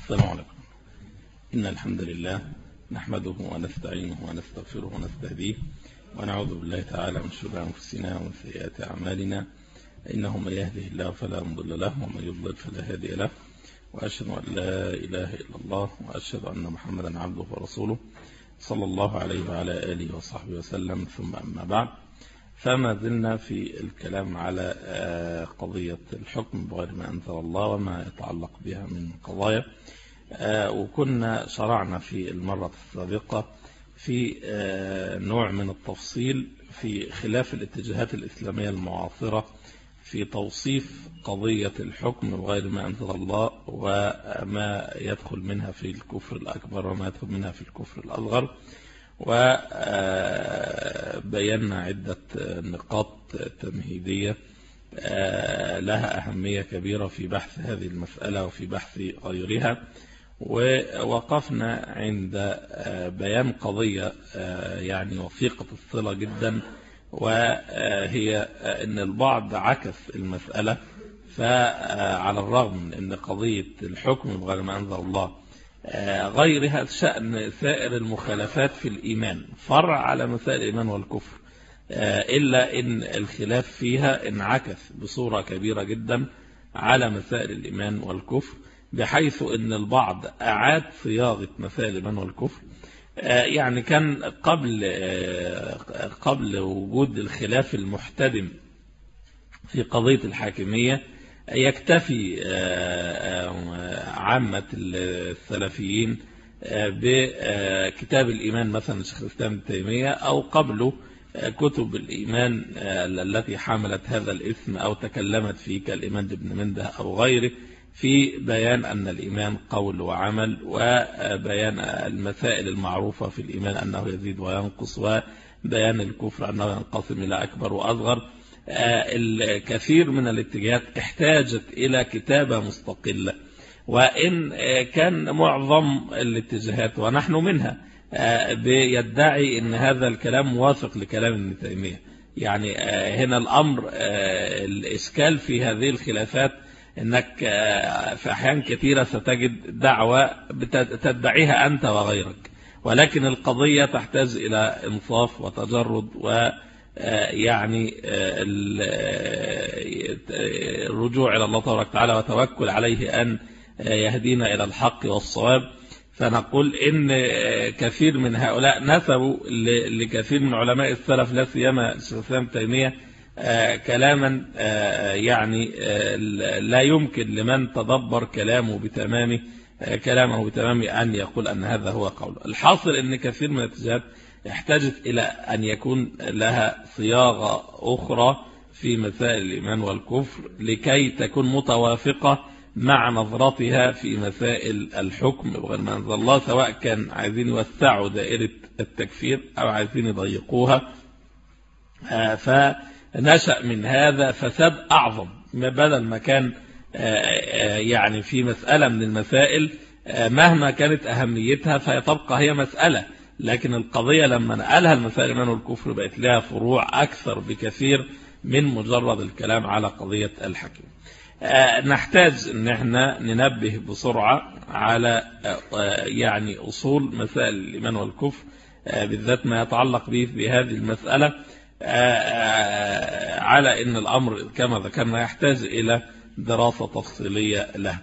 السلام عليكم إن الحمد لله نحمده ونستعينه ونستغفره ونستهديه ونعوذ بالله تعالى من شرور أنفسنا ومن سيئات أعمالنا إنه من يهده الله فلا مضل له ومن يضلل فلا هادي له وأشهد أن لا إله إلا الله وأشهد أن محمدا عبده ورسوله صلى الله عليه وعلى آله وصحبه وسلم ثم أما بعد فما زلنا في الكلام على قضية الحكم بغير ما أنزل الله وما يتعلق بها من قضايا وكنا شرعنا في المرة السابقة في نوع من التفصيل في خلاف الاتجاهات الإسلامية المعاصرة في توصيف قضية الحكم بغير ما أنزل الله وما يدخل منها في الكفر الأكبر وما يدخل منها في الكفر الأصغر وبينا عدة نقاط تمهيدية لها أهمية كبيرة في بحث هذه المسألة وفي بحث غيرها ووقفنا عند بيان قضية يعني وثيقة الصلة جدا وهي أن البعض عكس المسألة فعلى الرغم من أن قضية الحكم بغير ما أنزل الله غيرها شأن سائر المخالفات في الإيمان فرع على مسائل الإيمان والكفر إلا أن الخلاف فيها انعكس بصورة كبيرة جدا على مسائل الإيمان والكفر بحيث أن البعض أعاد صياغة مسائل الإيمان والكفر يعني كان قبل قبل وجود الخلاف المحتدم في قضية الحاكمية يكتفي عامة السلفيين بكتاب الإيمان مثلا الشيخ الإسلام ابن تيمية أو قبله كتب الإيمان التي حملت هذا الاسم أو تكلمت فيه كالإيمان ابن منده أو غيره في بيان أن الإيمان قول وعمل وبيان المسائل المعروفة في الإيمان أنه يزيد وينقص وبيان الكفر أنه ينقسم إلى أكبر وأصغر الكثير من الاتجاهات احتاجت إلى كتابة مستقلة وإن كان معظم الاتجاهات ونحن منها بيدعي أن هذا الكلام موافق لكلام ابن تيمية يعني هنا الأمر الإشكال في هذه الخلافات أنك في أحيان كثيرة ستجد دعوة تدعيها أنت وغيرك ولكن القضية تحتاج إلى إنصاف وتجرد و يعني الرجوع إلى الله تبارك وتعالى وتوكل عليه أن يهدينا إلى الحق والصواب فنقول إن كثير من هؤلاء نسبوا لكثير من علماء السلف لا سيما الإسلام تيمية كلاما يعني لا يمكن لمن تدبر كلامه بتمامه كلامه بتمامه أن يقول أن هذا هو قوله الحاصل أن كثير من الاتجاهات احتاجت إلى أن يكون لها صياغة أخرى في مسائل الإيمان والكفر لكي تكون متوافقة مع نظرتها في مسائل الحكم بغير ما أنزل الله سواء كان عايزين يوسعوا دائرة التكفير أو عايزين يضيقوها فنشأ من هذا فساد أعظم بدل ما كان يعني في مسألة من المسائل مهما كانت أهميتها فهي تبقى هي مسألة لكن القضية لما نقلها المسائل الإيمان والكفر بقت لها فروع أكثر بكثير من مجرد الكلام على قضية الحكم نحتاج ان احنا ننبه بسرعة على يعني أصول مسائل الإيمان والكفر بالذات ما يتعلق به بهذه المسألة على ان الأمر كما ذكرنا يحتاج إلى دراسة تفصيلية له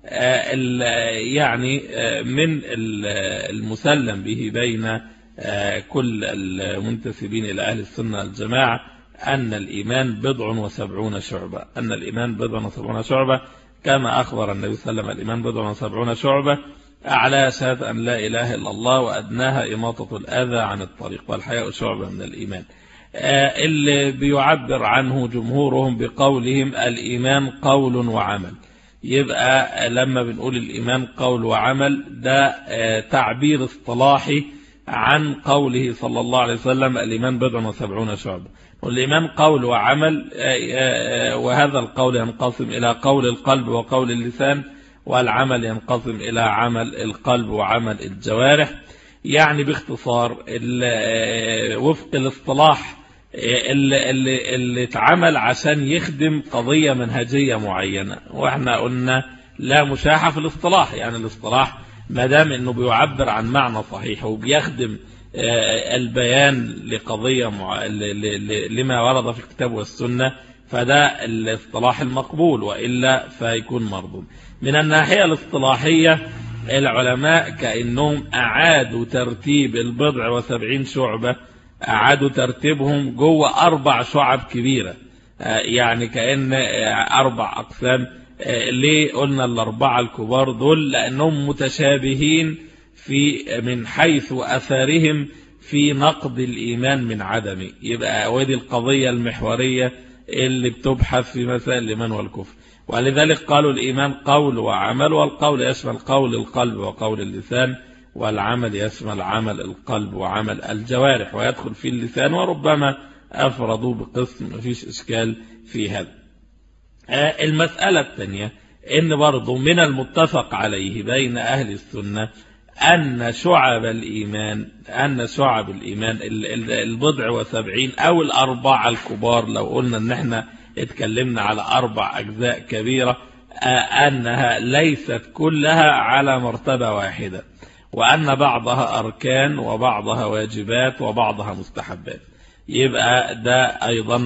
يعني من المسلم به بين كل المنتسبين إلى أهل السنة الجماعة أن الإيمان بضع وسبعون شعبة أن الإيمان بضع وسبعون شعبة كما أخبر النبي صلى الله عليه وسلم الإيمان بضع وسبعون شعبة أعلى شهادة أن لا إله إلا الله وأدناها إماطة الأذى عن الطريق والحياء شعبة من الإيمان اللي بيعبر عنه جمهورهم بقولهم الإيمان قول وعمل يبقى لما بنقول الإيمان قول وعمل ده تعبير اصطلاحي عن قوله صلى الله عليه وسلم الإيمان بضع وسبعون شعبة والإيمان قول وعمل وهذا القول ينقسم إلى قول القلب وقول اللسان والعمل ينقسم إلى عمل القلب وعمل الجوارح يعني باختصار وفق الاصطلاح اللي, اللي, اللي اتعمل عشان يخدم قضية منهجية معينة واحنا قلنا لا مشاحة في الاصطلاح يعني الاصطلاح ما دام انه بيعبر عن معنى صحيح وبيخدم البيان لقضية مع... لما ورد في الكتاب والسنة فده الاصطلاح المقبول وإلا فيكون مرضون من الناحية الاصطلاحية العلماء كأنهم أعادوا ترتيب البضع وسبعين شعبة أعادوا ترتيبهم جوه أربع شعب كبيرة يعني كأن أربع أقسام ليه قلنا الأربعة الكبار دول لأنهم متشابهين في من حيث أثارهم في نقد الإيمان من عدمه يبقى ودي القضية المحورية اللي بتبحث في مسائل الإيمان والكفر ولذلك قالوا الإيمان قول وعمل والقول يشمل قول القلب وقول اللسان والعمل يشمل عمل القلب وعمل الجوارح ويدخل في اللسان وربما أفردوا بقسم مفيش إشكال في هذا المسألة الثانية إن برضو من المتفق عليه بين أهل السنة أن شعب الإيمان أن شعب الإيمان البضع وسبعين أو الأربعة الكبار لو قلنا أن احنا اتكلمنا على أربع أجزاء كبيرة أنها ليست كلها على مرتبة واحدة وأن بعضها أركان وبعضها واجبات وبعضها مستحبات يبقى ده أيضا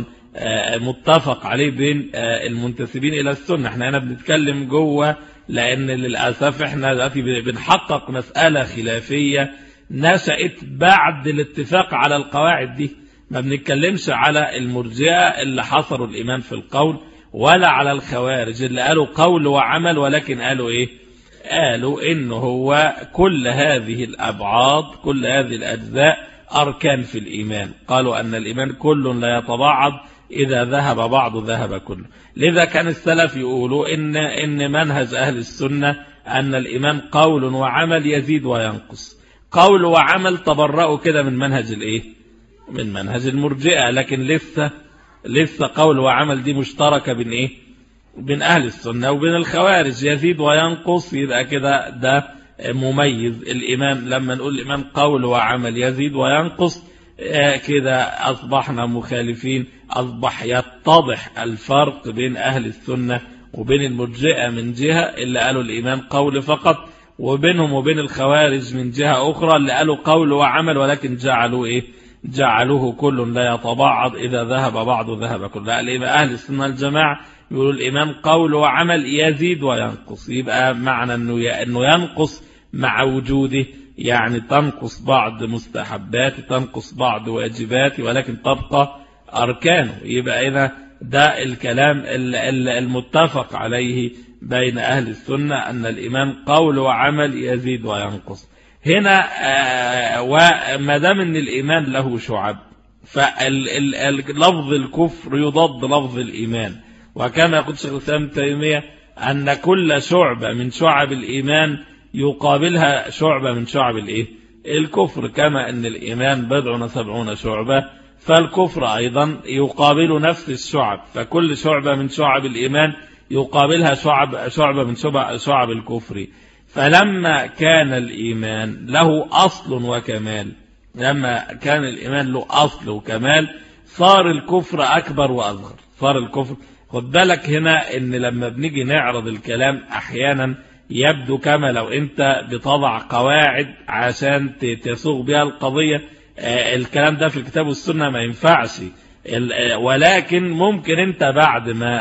متفق عليه بين المنتسبين إلى السنة احنا هنا بنتكلم جوه لأن للأسف احنا دلوقتي بنحقق مسألة خلافية نشأت بعد الاتفاق على القواعد دي ما بنتكلمش على المرجئة اللي حصروا الإيمان في القول ولا على الخوارج اللي قالوا قول وعمل ولكن قالوا إيه قالوا إن هو كل هذه الأبعاد كل هذه الأجزاء أركان في الإيمان قالوا أن الإيمان كل لا يتبعض إذا ذهب بعض ذهب كله لذا كان السلف يقولوا إن, إن منهج أهل السنة أن الإيمان قول وعمل يزيد وينقص قول وعمل تبرأوا كده من منهج الإيه من منهج المرجئة لكن لسه لسه قول وعمل دي مشتركة بين إيه بين أهل السنة وبين الخوارج يزيد وينقص يبقى كده ده مميز الإيمان لما نقول الإيمان قول وعمل يزيد وينقص كده أصبحنا مخالفين أصبح يتضح الفرق بين أهل السنة وبين المرجئة من جهة اللي قالوا الإيمان قول فقط وبينهم وبين الخوارج من جهة أخرى اللي قالوا قول وعمل ولكن جعلوا إيه جعلوه كل لا يتبعض إذا ذهب بعض ذهب كل لا يبقى أهل السنة الجماعة يقولوا الإيمان قول وعمل يزيد وينقص يبقى معنى أنه أنه ينقص مع وجوده يعني تنقص بعض مستحبات تنقص بعض واجبات ولكن تبقى أركانه يبقى إذا ده الكلام المتفق عليه بين أهل السنة أن الإيمان قول وعمل يزيد وينقص هنا وما دام أن الإيمان له شعب فلفظ الكفر يضاد لفظ الإيمان وكما يقول شيخ الإسلام تيمية أن كل شعبة من شعب الإيمان يقابلها شعبة من شعب الإيه؟ الكفر كما أن الإيمان بضع وسبعون شعبة فالكفر أيضا يقابل نفس الشعب فكل شعبة من شعب الإيمان يقابلها شعب شعبة من شعب, شعب الكفر فلما كان الإيمان له أصل وكمال لما كان الإيمان له أصل وكمال صار الكفر أكبر وأصغر صار الكفر خد بالك هنا ان لما بنيجي نعرض الكلام احيانا يبدو كما لو انت بتضع قواعد عشان تصوغ بها القضية الكلام ده في الكتاب والسنة ما ينفعش ولكن ممكن انت بعد ما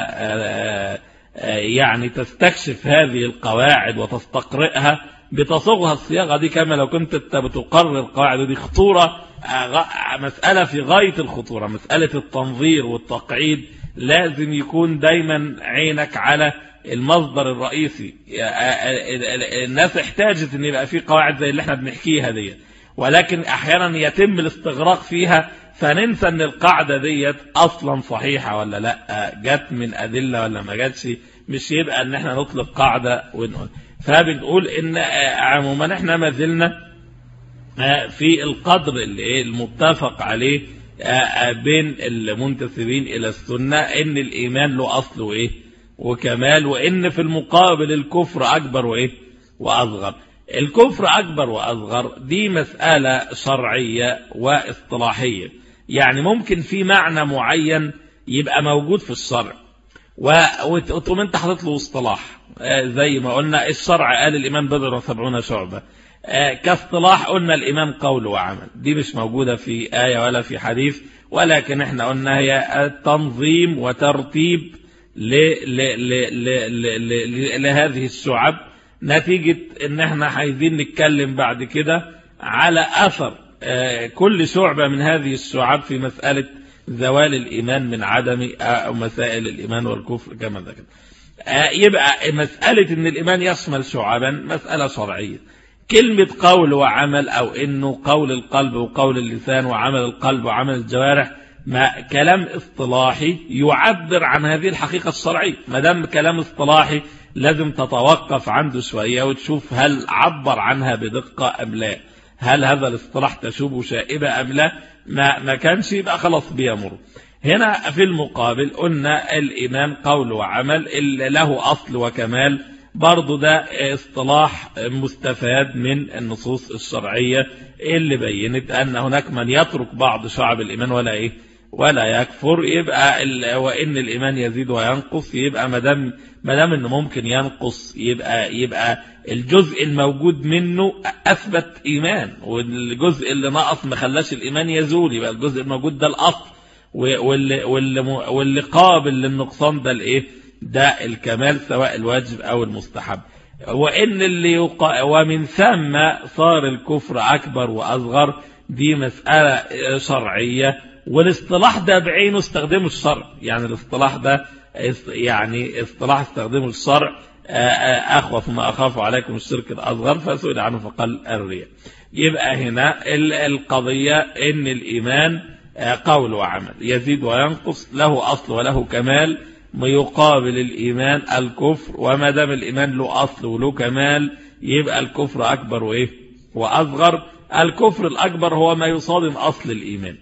يعني تستكشف هذه القواعد وتستقرئها بتصوغها الصياغة دي كما لو كنت انت بتقرر القواعد دي خطورة مسألة في غاية الخطورة مسألة التنظير والتقعيد لازم يكون دايما عينك على المصدر الرئيسي الناس احتاجت ان يبقى في قواعد زي اللي احنا بنحكيها دي ولكن احيانا يتم الاستغراق فيها فننسى ان القاعدة ديت اصلا صحيحة ولا لا جت من ادلة ولا ما جاتش مش يبقى ان احنا نطلق قاعدة ونقول فبنقول ان عموما احنا ما زلنا في القدر اللي المتفق عليه بين المنتسبين الى السنة ان الايمان له اصل وايه وكمال وان في المقابل الكفر اكبر وايه واصغر الكفر اكبر واصغر دي مسألة شرعية واصطلاحية يعني ممكن في معنى معين يبقى موجود في الشرع وتقوم انت حاطط له اصطلاح زي ما قلنا الشرع قال الإيمان بضع وسبعون شعبة كاصطلاح قلنا الإيمان قول وعمل دي مش موجودة في آية ولا في حديث ولكن احنا قلنا هي تنظيم وترتيب ل ل ل ل ل لهذه الشعب نتيجة ان احنا عايزين نتكلم بعد كده على أثر كل شعبة من هذه الشعب في مسألة زوال الإيمان من عدم أو مسائل الإيمان والكفر كما ذكر يبقى مسألة ان الإيمان يشمل شعبا مسألة شرعية كلمة قول وعمل أو إنه قول القلب وقول اللسان وعمل القلب وعمل الجوارح ما كلام اصطلاحي يعبر عن هذه الحقيقة الشرعية ما دام كلام اصطلاحي لازم تتوقف عنده شوية وتشوف هل عبر عنها بدقة أم لا هل هذا الاصطلاح تشوبه شائبة أم لا ما, ما كانش يبقى خلاص بيمر هنا في المقابل قلنا الإيمان قول وعمل اللي له أصل وكمال برضو ده اصطلاح مستفاد من النصوص الشرعية اللي بينت أن هناك من يترك بعض شعب الإيمان ولا إيه ولا يكفر يبقى وإن الإيمان يزيد وينقص يبقى مدام مدام إنه ممكن ينقص يبقى يبقى الجزء الموجود منه أثبت إيمان والجزء اللي نقص ما خلاش الإيمان يزول يبقى الجزء الموجود ده الأصل واللي, واللي, واللي قابل للنقصان ده الإيه ده الكمال سواء الواجب أو المستحب وإن اللي يقع ومن ثم صار الكفر أكبر وأصغر دي مسألة شرعية والاصطلاح ده بعينه استخدمه الشرع يعني الاصطلاح ده يعني اصطلاح استخدمه الشرع أخوف ما أخاف عليكم الشرك الأصغر فسئل عنه فقال الرياء يبقى هنا القضية إن الإيمان قول وعمل يزيد وينقص له أصل وله كمال يقابل الإيمان الكفر وما دام الإيمان له أصل وله كمال يبقى الكفر أكبر وإيه وأصغر الكفر الأكبر هو ما يصادم أصل الإيمان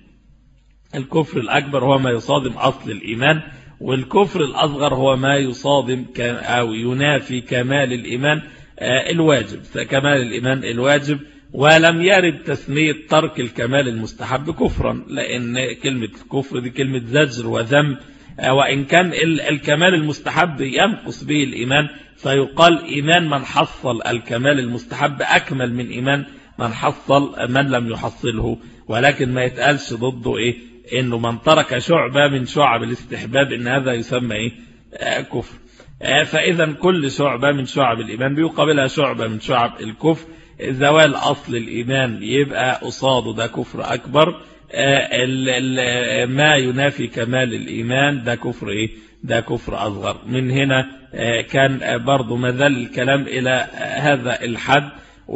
الكفر الأكبر هو ما يصادم أصل الإيمان والكفر الأصغر هو ما يصادم أو ينافي كمال الإيمان الواجب كمال الإيمان الواجب ولم يرد تسمية ترك الكمال المستحب كفرا لأن كلمة الكفر دي كلمة زجر وذم وإن كان الكمال المستحب ينقص به الإيمان فيقال إيمان من حصل الكمال المستحب أكمل من إيمان من حصل من لم يحصله ولكن ما يتقالش ضده إيه إنه من ترك شعبة من شعب الاستحباب إن هذا يسمى إيه آه كفر آه فإذا كل شعبة من شعب الإيمان بيقابلها شعبة من شعب الكفر زوال أصل الإيمان يبقى قصاده ده كفر أكبر ال ال ما ينافي كمال الإيمان ده كفر إيه ده كفر أصغر من هنا كان برضو مازال الكلام إلى هذا الحد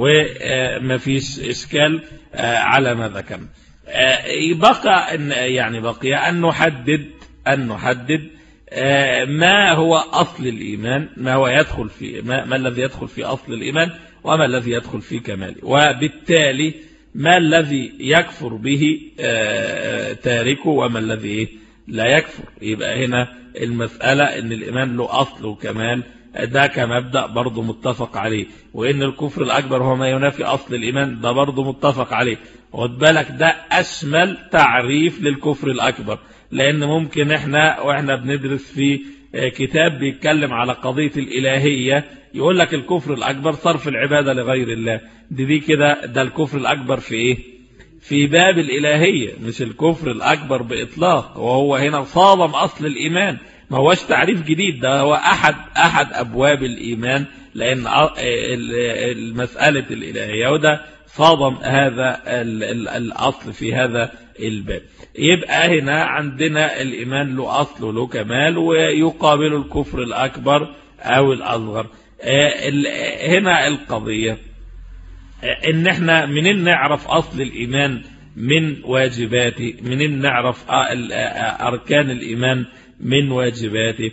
وما فيش إشكال على ما ذكرنا بقى أن يعني بقي أن نحدد أن نحدد ما هو أصل الإيمان ما هو يدخل في ما, ما الذي يدخل في أصل الإيمان وما الذي يدخل في كماله وبالتالي ما الذي يكفر به تاركه وما الذي لا يكفر يبقى هنا المسألة ان الإيمان له أصل وكمال ده كمبدأ برضه متفق عليه وإن الكفر الأكبر هو ما ينافي أصل الإيمان ده برضه متفق عليه خد بالك ده أشمل تعريف للكفر الأكبر لأن ممكن إحنا وإحنا بندرس في كتاب بيتكلم على قضية الإلهية يقول لك الكفر الأكبر صرف العبادة لغير الله دي دي كده ده الكفر الأكبر في إيه في باب الإلهية مش الكفر الأكبر بإطلاق وهو هنا صادم أصل الإيمان ما هوش تعريف جديد ده هو أحد أحد أبواب الإيمان لأن المسألة الإلهية وده صادم هذا الأصل في هذا الباب يبقى هنا عندنا الإيمان له أصل وله كمال ويقابل الكفر الأكبر أو الأصغر هنا القضية ان احنا منين نعرف اصل الايمان من واجباته منين نعرف اركان الايمان من واجباته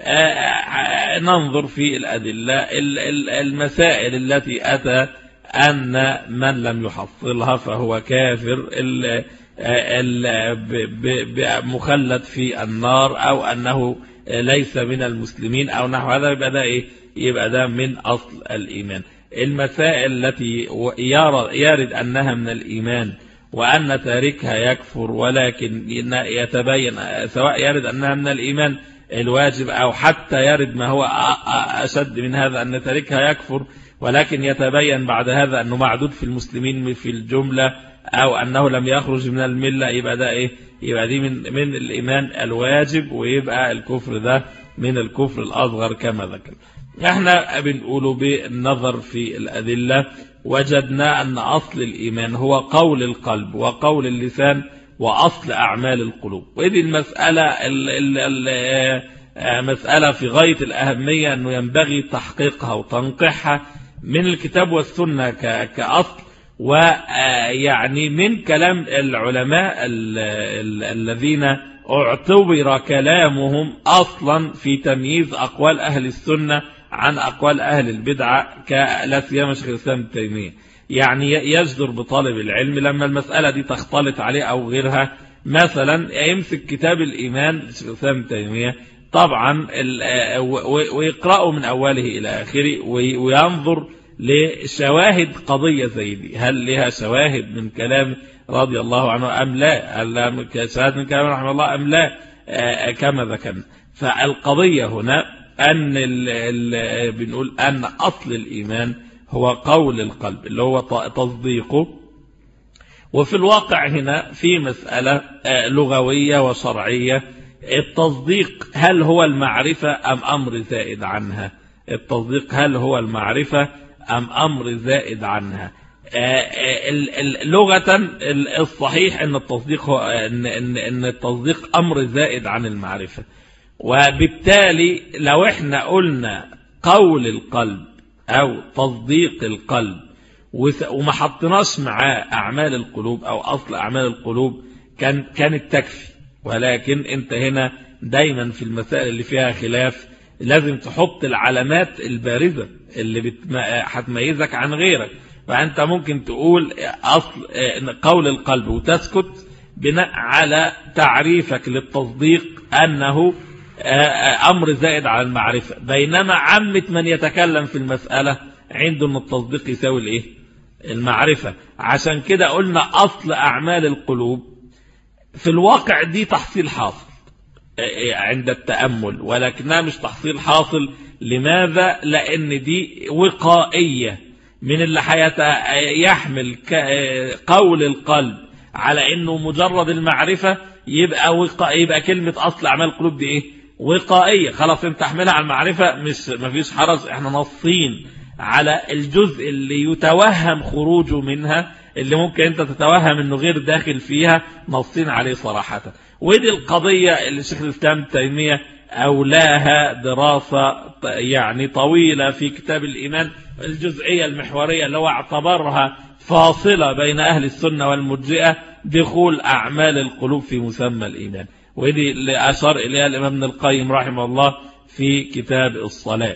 ننظر في الادله المسائل التي اتى ان من لم يحصلها فهو كافر مخلد في النار او انه ليس من المسلمين او نحو هذا يبقى ده ايه يبقى ده من اصل الايمان المسائل التي يرد أنها من الإيمان وأن تاركها يكفر ولكن يتبين سواء يرد أنها من الإيمان الواجب أو حتى يرد ما هو أشد من هذا أن تاركها يكفر ولكن يتبين بعد هذا أنه معدود في المسلمين في الجملة أو أنه لم يخرج من الملة يبقى ده إيه يبقى دي من, من الإيمان الواجب ويبقى الكفر ده من الكفر الأصغر كما ذكر احنا بنقوله بالنظر في الأدلة وجدنا أن أصل الإيمان هو قول القلب وقول اللسان وأصل أعمال القلوب وإذه المسألة ال ال ال مسألة في غاية الأهمية أنه ينبغي تحقيقها وتنقيحها من الكتاب والسنة كأصل ويعني من كلام العلماء الذين اعتبر كلامهم أصلا في تمييز أقوال أهل السنة عن أقوال أهل البدعة كلا سيما شيخ الإسلام التيمية يعني يجدر بطالب العلم لما المسألة دي تختلط عليه أو غيرها مثلا يمسك كتاب الإيمان شيخ الإسلام التيمية طبعا ويقرأه من أوله إلى آخره وينظر لشواهد قضية زي دي هل لها شواهد من كلام رضي الله عنه أم لا هل شواهد من كلام رحمه الله أم لا كما ذكرنا فالقضية هنا أن ال ال بنقول أن أصل الإيمان هو قول القلب اللي هو تصديقه وفي الواقع هنا في مسألة لغوية وشرعية التصديق هل هو المعرفة أم أمر زائد عنها التصديق هل هو المعرفة أم أمر زائد عنها لغة الصحيح أن التصديق هو أن, أن, أن التصديق أمر زائد عن المعرفة وبالتالي لو احنا قلنا قول القلب أو تصديق القلب وما حطناش معاه أعمال القلوب أو أصل أعمال القلوب كان كانت تكفي ولكن انت هنا دايما في المسائل اللي فيها خلاف لازم تحط العلامات البارزة اللي هتميزك عن غيرك فأنت ممكن تقول أصل قول القلب وتسكت بناء على تعريفك للتصديق أنه أمر زائد على المعرفة بينما عامة من يتكلم في المسألة عنده أن التصديق يساوي الإيه؟ المعرفة عشان كده قلنا أصل أعمال القلوب في الواقع دي تحصيل حاصل عند التأمل ولكنها مش تحصيل حاصل لماذا لأن دي وقائية من اللي يحمل قول القلب على انه مجرد المعرفة يبقى وقا يبقى كلمة اصل اعمال القلوب دي ايه وقائية خلاص انت تحملها على المعرفة مش مفيش حرج احنا نصين على الجزء اللي يتوهم خروجه منها اللي ممكن انت تتوهم انه غير داخل فيها نصين عليه صراحة ودي القضية اللي شيخ الاسلام تيمية اولاها دراسة يعني طويلة في كتاب الايمان الجزئية المحورية اللي هو اعتبرها فاصلة بين أهل السنة والمرجئة دخول أعمال القلوب في مسمى الإيمان ودي اللي أشار إليها الإمام ابن القيم رحمه الله في كتاب الصلاة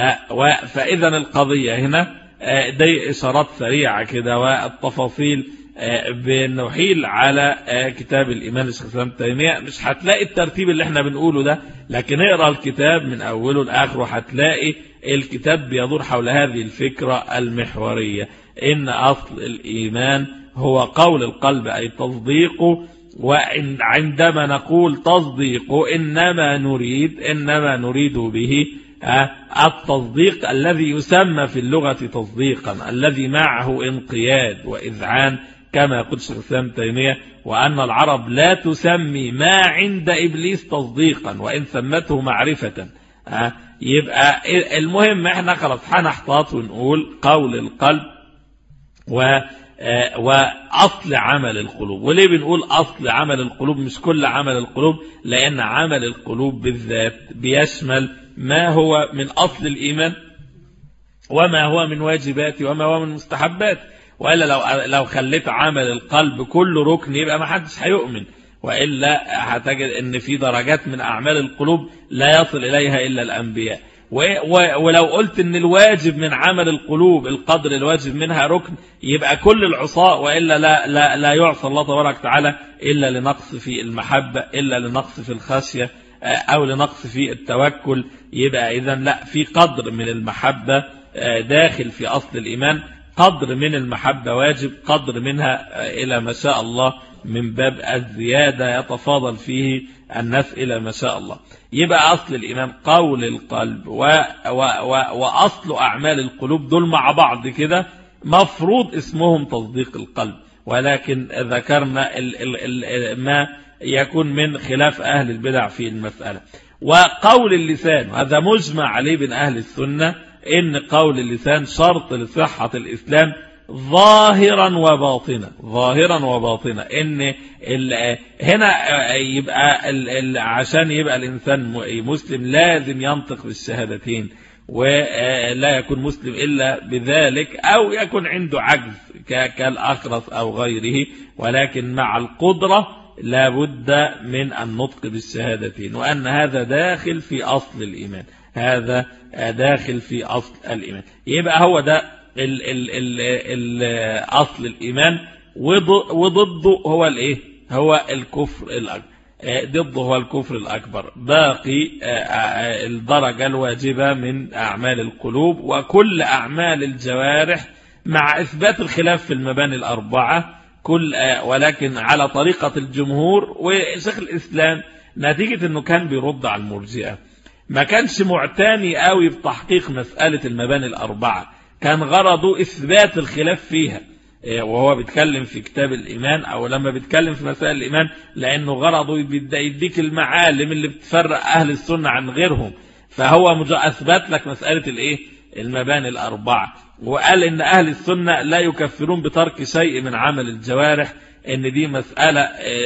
فإذا القضية هنا دي إشارات سريعة كده والتفاصيل بنحيل على كتاب الإيمان الشيخ الإسلام التيمية مش هتلاقي الترتيب اللي احنا بنقوله ده لكن اقرا الكتاب من أوله لآخره هتلاقي الكتاب بيدور حول هذه الفكرة المحورية إن أصل الإيمان هو قول القلب أي تصديقه وعندما نقول تصديقه إنما نريد إنما نريد به التصديق الذي يسمى في اللغة تصديقا الذي معه انقياد وإذعان كما يقول شيخ الإسلام تيمية وأن العرب لا تسمي ما عند إبليس تصديقا وإن سمته معرفة يبقى المهم احنا خلاص هنحتاط ونقول قول القلب و وأصل عمل القلوب وليه بنقول أصل عمل القلوب مش كل عمل القلوب لأن عمل القلوب بالذات بيشمل ما هو من أصل الإيمان وما هو من واجبات وما هو من مستحبات وإلا لو لو خليت عمل القلب كل ركن يبقى ما حدش هيؤمن وإلا هتجد أن في درجات من أعمال القلوب لا يصل إليها إلا الأنبياء ولو قلت ان الواجب من عمل القلوب القدر الواجب منها ركن يبقى كل العصاء وإلا لا, لا, لا يعصى الله تبارك وتعالى إلا لنقص في المحبة إلا لنقص في الخشية أو لنقص في التوكل يبقى إذا لا في قدر من المحبة داخل في أصل الإيمان قدر من المحبة واجب قدر منها إلى ما شاء الله من باب الزيادة يتفاضل فيه الناس إلى ما شاء الله يبقى أصل الإيمان قول القلب و و و وأصل أعمال القلوب دول مع بعض كده مفروض اسمهم تصديق القلب ولكن ذكرنا ال ال ال ما يكون من خلاف أهل البدع في المسألة وقول اللسان هذا مجمع عليه بين أهل السنة إن قول اللسان شرط لصحة الإسلام ظاهرا وباطنا ظاهرا وباطنا ان هنا يبقى عشان يبقى الانسان مسلم لازم ينطق بالشهادتين ولا يكون مسلم إلا بذلك أو يكون عنده عجز كالأخرس أو غيره ولكن مع القدرة لابد من النطق بالشهادتين وأن هذا داخل في أصل الإيمان هذا داخل في أصل الإيمان يبقى هو ده ال ال ال ال أصل الإيمان وضده هو الإيه هو الكفر الأكبر ضده هو الكفر الأكبر باقي الدرجة الواجبة من أعمال القلوب وكل أعمال الجوارح مع إثبات الخلاف في المباني الأربعة كل ولكن على طريقة الجمهور وشيخ الإسلام نتيجة أنه كان بيرد على المرجئة ما كانش معتني قوي بتحقيق مسألة المباني الأربعة كان غرضه إثبات الخلاف فيها وهو بيتكلم في كتاب الإيمان أو لما بيتكلم في مسائل الإيمان لأنه غرضه يبدأ يديك المعالم اللي بتفرق أهل السنة عن غيرهم فهو أثبت لك مسألة الإيه المباني الأربعة وقال إن أهل السنة لا يكفرون بترك شيء من عمل الجوارح إن دي مسألة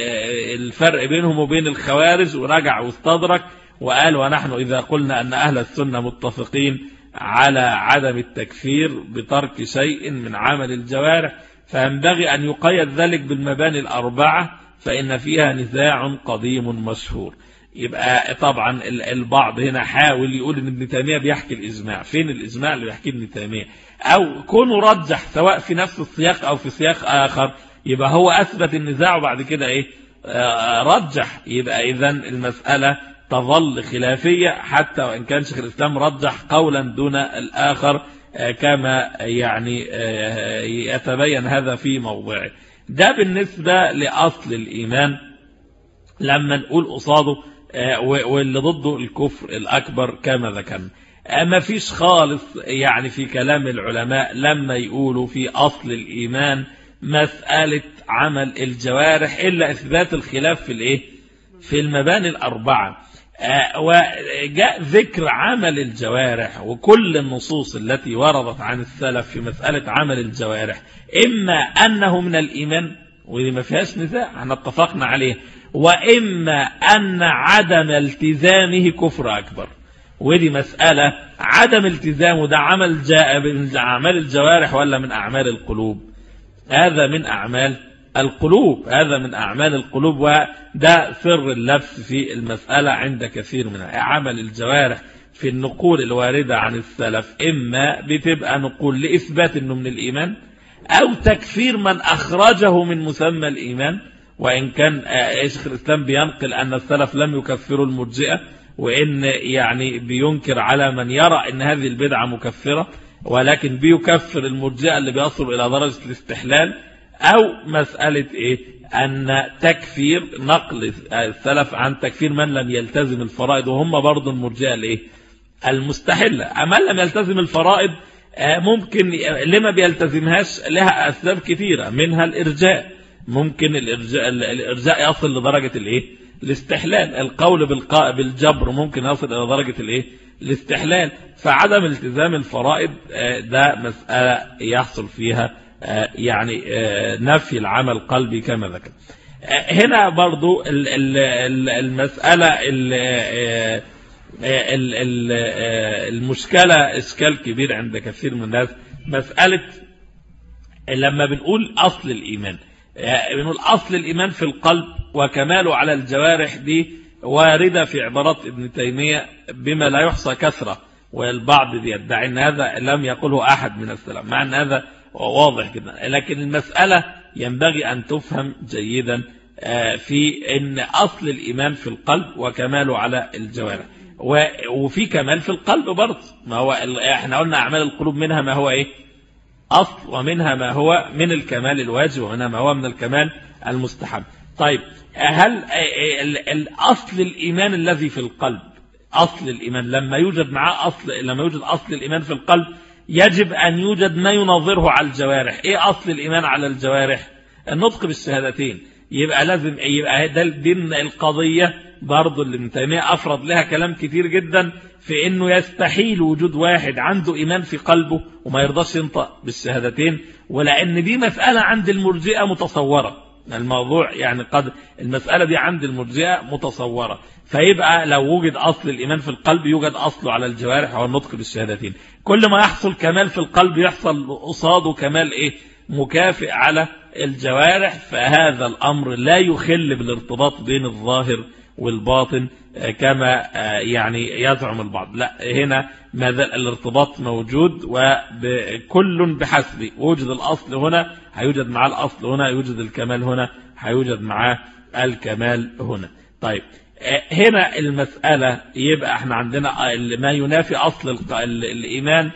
الفرق بينهم وبين الخوارج ورجع واستدرك وقال ونحن إذا قلنا أن أهل السنة متفقين على عدم التكفير بترك شيء من عمل الجوارح فينبغي أن يقيد ذلك بالمباني الأربعة فإن فيها نزاع قديم مشهور يبقى طبعا البعض هنا حاول يقول ان ابن تيميه بيحكي الاجماع فين الاجماع اللي بيحكيه ابن تيميه او كونه رجح سواء في نفس السياق او في سياق اخر يبقى هو اثبت النزاع وبعد كده ايه آه رجح يبقى اذا المساله تظل خلافيه حتى وان كان شيخ الاسلام رجح قولا دون الاخر آه كما يعني آه يتبين هذا في موضعه ده بالنسبه لاصل الايمان لما نقول قصاده واللي ضده الكفر الأكبر كما ذكرنا ما فيش خالص يعني في كلام العلماء لما يقولوا في أصل الإيمان مسألة عمل الجوارح إلا إثبات الخلاف في الإيه في المباني الأربعة وجاء ذكر عمل الجوارح وكل النصوص التي وردت عن السلف في مسألة عمل الجوارح إما أنه من الإيمان ودي ما فيهاش نزاع احنا اتفقنا عليه وإما أن عدم التزامه كفر أكبر ودي مسألة عدم التزامه ده عمل جاء من أعمال الجوارح ولا من أعمال القلوب هذا من أعمال القلوب هذا من أعمال القلوب وده سر اللبس في المسألة عند كثير من عمل الجوارح في النقول الواردة عن السلف إما بتبقى نقول لإثبات أنه من الإيمان أو تكفير من أخرجه من مسمى الإيمان وإن كان شيخ الإسلام بينقل أن السلف لم يكفروا المرجئة وإن يعني بينكر على من يرى أن هذه البدعة مكفرة ولكن بيكفر المرجئة اللي بيصل إلى درجة الاستحلال أو مسألة إيه أن تكفير نقل السلف عن تكفير من لم يلتزم الفرائض وهم برضو المرجئة الإيه المستحلة أما لم يلتزم الفرائض ممكن لما بيلتزمهاش لها أسباب كثيرة منها الإرجاء ممكن الإرجاء, الإرجاء يصل لدرجة الإيه الاستحلال القول بالقاء بالجبر ممكن يصل إلى درجة الإيه الاستحلال فعدم التزام الفرائض ده مسألة يحصل فيها يعني نفي العمل قلبي كما ذكر هنا برضو المسألة المشكلة إشكال كبير عند كثير من الناس مسألة لما بنقول أصل الإيمان بنقول أصل الإيمان في القلب وكماله على الجوارح دي واردة في عبارات ابن تيمية بما لا يحصى كثرة والبعض يدعي أن هذا لم يقوله أحد من السلام مع أن هذا واضح جدا لكن المسألة ينبغي أن تفهم جيدا في أن أصل الإيمان في القلب وكماله على الجوارح وفي كمال في القلب برضه ما هو احنا قلنا أعمال القلوب منها ما هو إيه أصل ومنها ما هو من الكمال الواجب ومنها ما هو من الكمال المستحب طيب هل الأصل الإيمان الذي في القلب أصل الإيمان لما يوجد معاه أصل لما يوجد أصل الإيمان في القلب يجب أن يوجد ما ينظره على الجوارح إيه أصل الإيمان على الجوارح النطق بالشهادتين يبقى لازم يبقى ده دي القضية برضه اللي ابن تيمية أفرض لها كلام كتير جدا في انه يستحيل وجود واحد عنده ايمان في قلبه وما يرضاش ينطق بالشهادتين ولان دي مسألة عند المرجئة متصورة الموضوع يعني قد المسألة دي عند المرجئة متصورة فيبقى لو وجد أصل الإيمان في القلب يوجد أصله على الجوارح هو النطق بالشهادتين كل ما يحصل كمال في القلب يحصل قصاده كمال إيه مكافئ على الجوارح فهذا الأمر لا يخل بالارتباط بين الظاهر والباطن كما يعني يزعم البعض لا هنا ماذا الارتباط موجود وكل بحسب وجد الأصل هنا هيوجد مع الأصل هنا يوجد الكمال هنا هيوجد معاه الكمال هنا طيب هنا المسألة يبقى احنا عندنا ما ينافي أصل الإيمان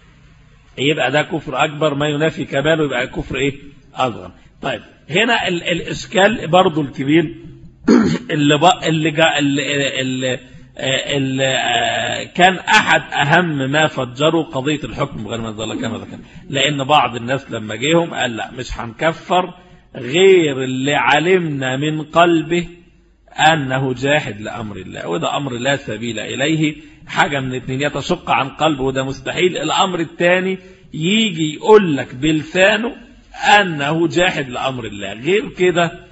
يبقى ده كفر أكبر ما ينافي كماله يبقى كفر إيه أصغر طيب هنا الإشكال برضو الكبير اللي بقى اللي, جا اللي, اللي, اللي كان أحد أهم ما فجروا قضية الحكم غير ما زال كما ذكر لأن بعض الناس لما جيهم قال لا مش هنكفر غير اللي علمنا من قلبه أنه جاحد لأمر الله وده أمر لا سبيل إليه حاجة من اتنين يتشق عن قلبه وده مستحيل الأمر الثاني يجي يقول لك بلسانه أنه جاحد لأمر الله غير كده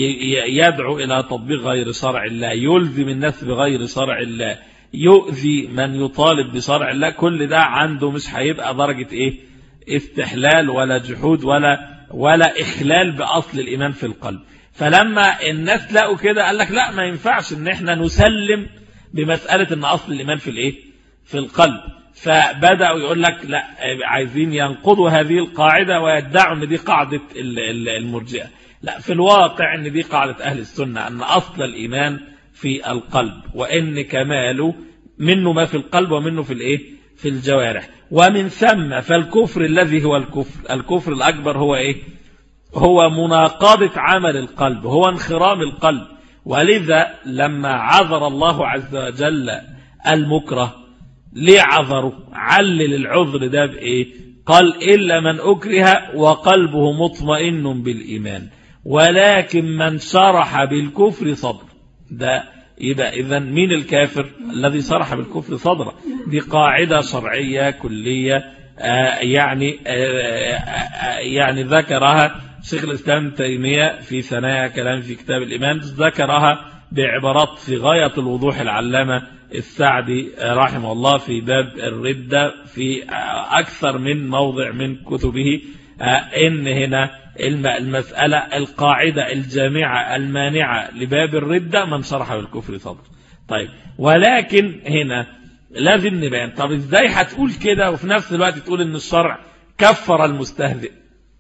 يدعو إلى تطبيق غير شرع الله يلزم الناس بغير شرع الله يؤذي من يطالب بشرع الله كل ده عنده مش هيبقى درجة إيه استحلال ولا جحود ولا ولا إخلال بأصل الإيمان في القلب فلما الناس لقوا كده قال لك لا ما ينفعش ان احنا نسلم بمسألة ان اصل الايمان في الايه في القلب فبدأوا يقول لك لا عايزين ينقضوا هذه القاعدة ويدعوا ان دي قاعدة المرجئة لا في الواقع ان دي قاعدة اهل السنة ان اصل الايمان في القلب وان كماله منه ما في القلب ومنه في الايه في الجوارح ومن ثم فالكفر الذي هو الكفر الكفر الاكبر هو ايه هو مناقضة عمل القلب هو انخرام القلب ولذا لما عذر الله عز وجل المكره ليه عذره علل العذر ده بإيه قال إلا من أكره وقلبه مطمئن بالإيمان ولكن من شرح بالكفر صدر ده يبقى إذا مين الكافر الذي شرح بالكفر صدره دي قاعدة شرعية كلية آه يعني آه آه يعني ذكرها شيخ الإسلام تيمية في ثنايا كلام في كتاب الإيمان ذكرها بعبارات في غاية الوضوح العلامة السعدي رحمه الله في باب الردة في أكثر من موضع من كتبه إن هنا المسألة القاعدة الجامعة المانعة لباب الردة من شرح بالكفر صدر طيب ولكن هنا لازم نبان طب ازاي هتقول كده وفي نفس الوقت تقول ان الشرع كفر المستهزئ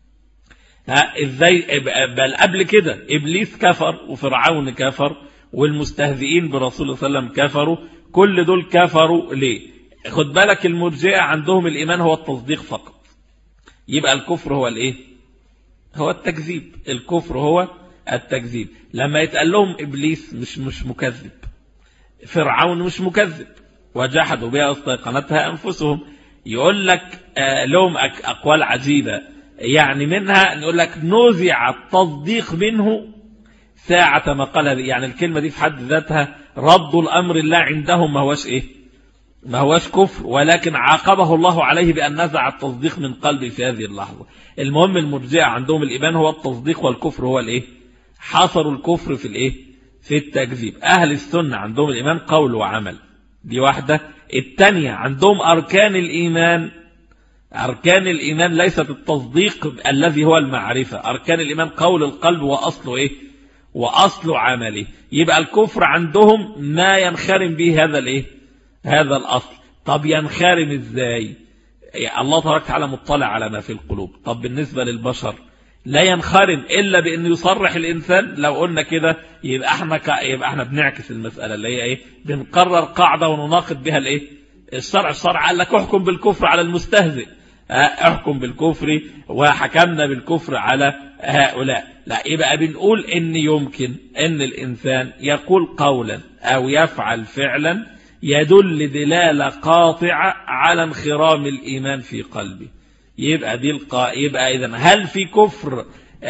ها ازاي بل قبل كده ابليس كفر وفرعون كفر والمستهزئين برسول الله صلى الله عليه وسلم كفروا كل دول كفروا ليه خد بالك المرجئه عندهم الايمان هو التصديق فقط يبقى الكفر هو الايه هو التكذيب الكفر هو التكذيب لما يتقال لهم ابليس مش مش مكذب فرعون مش مكذب وجحدوا بها استيقنتها انفسهم يقول لك آه لهم اقوال عجيبه يعني منها نقول لك نزع التصديق منه ساعة ما قال يعني الكلمة دي في حد ذاتها رد الأمر الله عندهم ما هوش إيه ما هوش كفر ولكن عاقبه الله عليه بأن نزع التصديق من قلبه في هذه اللحظة المهم المرجئة عندهم الإيمان هو التصديق والكفر هو الإيه حصروا الكفر في الإيه في التكذيب أهل السنة عندهم الإيمان قول وعمل دي واحدة الثانية عندهم أركان الإيمان أركان الإيمان ليست التصديق الذي هو المعرفة أركان الإيمان قول القلب وأصله إيه وأصل عمله يبقى الكفر عندهم ما ينخرم به هذا الإيه هذا الأصل طب ينخرم إزاي الله تبارك وتعالى مطلع على ما في القلوب طب بالنسبة للبشر لا ينخرم إلا بأن يصرح الإنسان لو قلنا كده يبقى احنا ك... يبقى احنا بنعكس المسألة اللي هي إيه بنقرر قاعدة ونناقض بها الإيه الشرع الشرع قال لك احكم بالكفر على المستهزئ احكم بالكفر وحكمنا بالكفر على هؤلاء لا يبقى بنقول ان يمكن ان الانسان يقول قولا او يفعل فعلا يدل دلالة قاطعة على انخرام الايمان في قلبه يبقى دي القا... يبقى اذا هل في كفر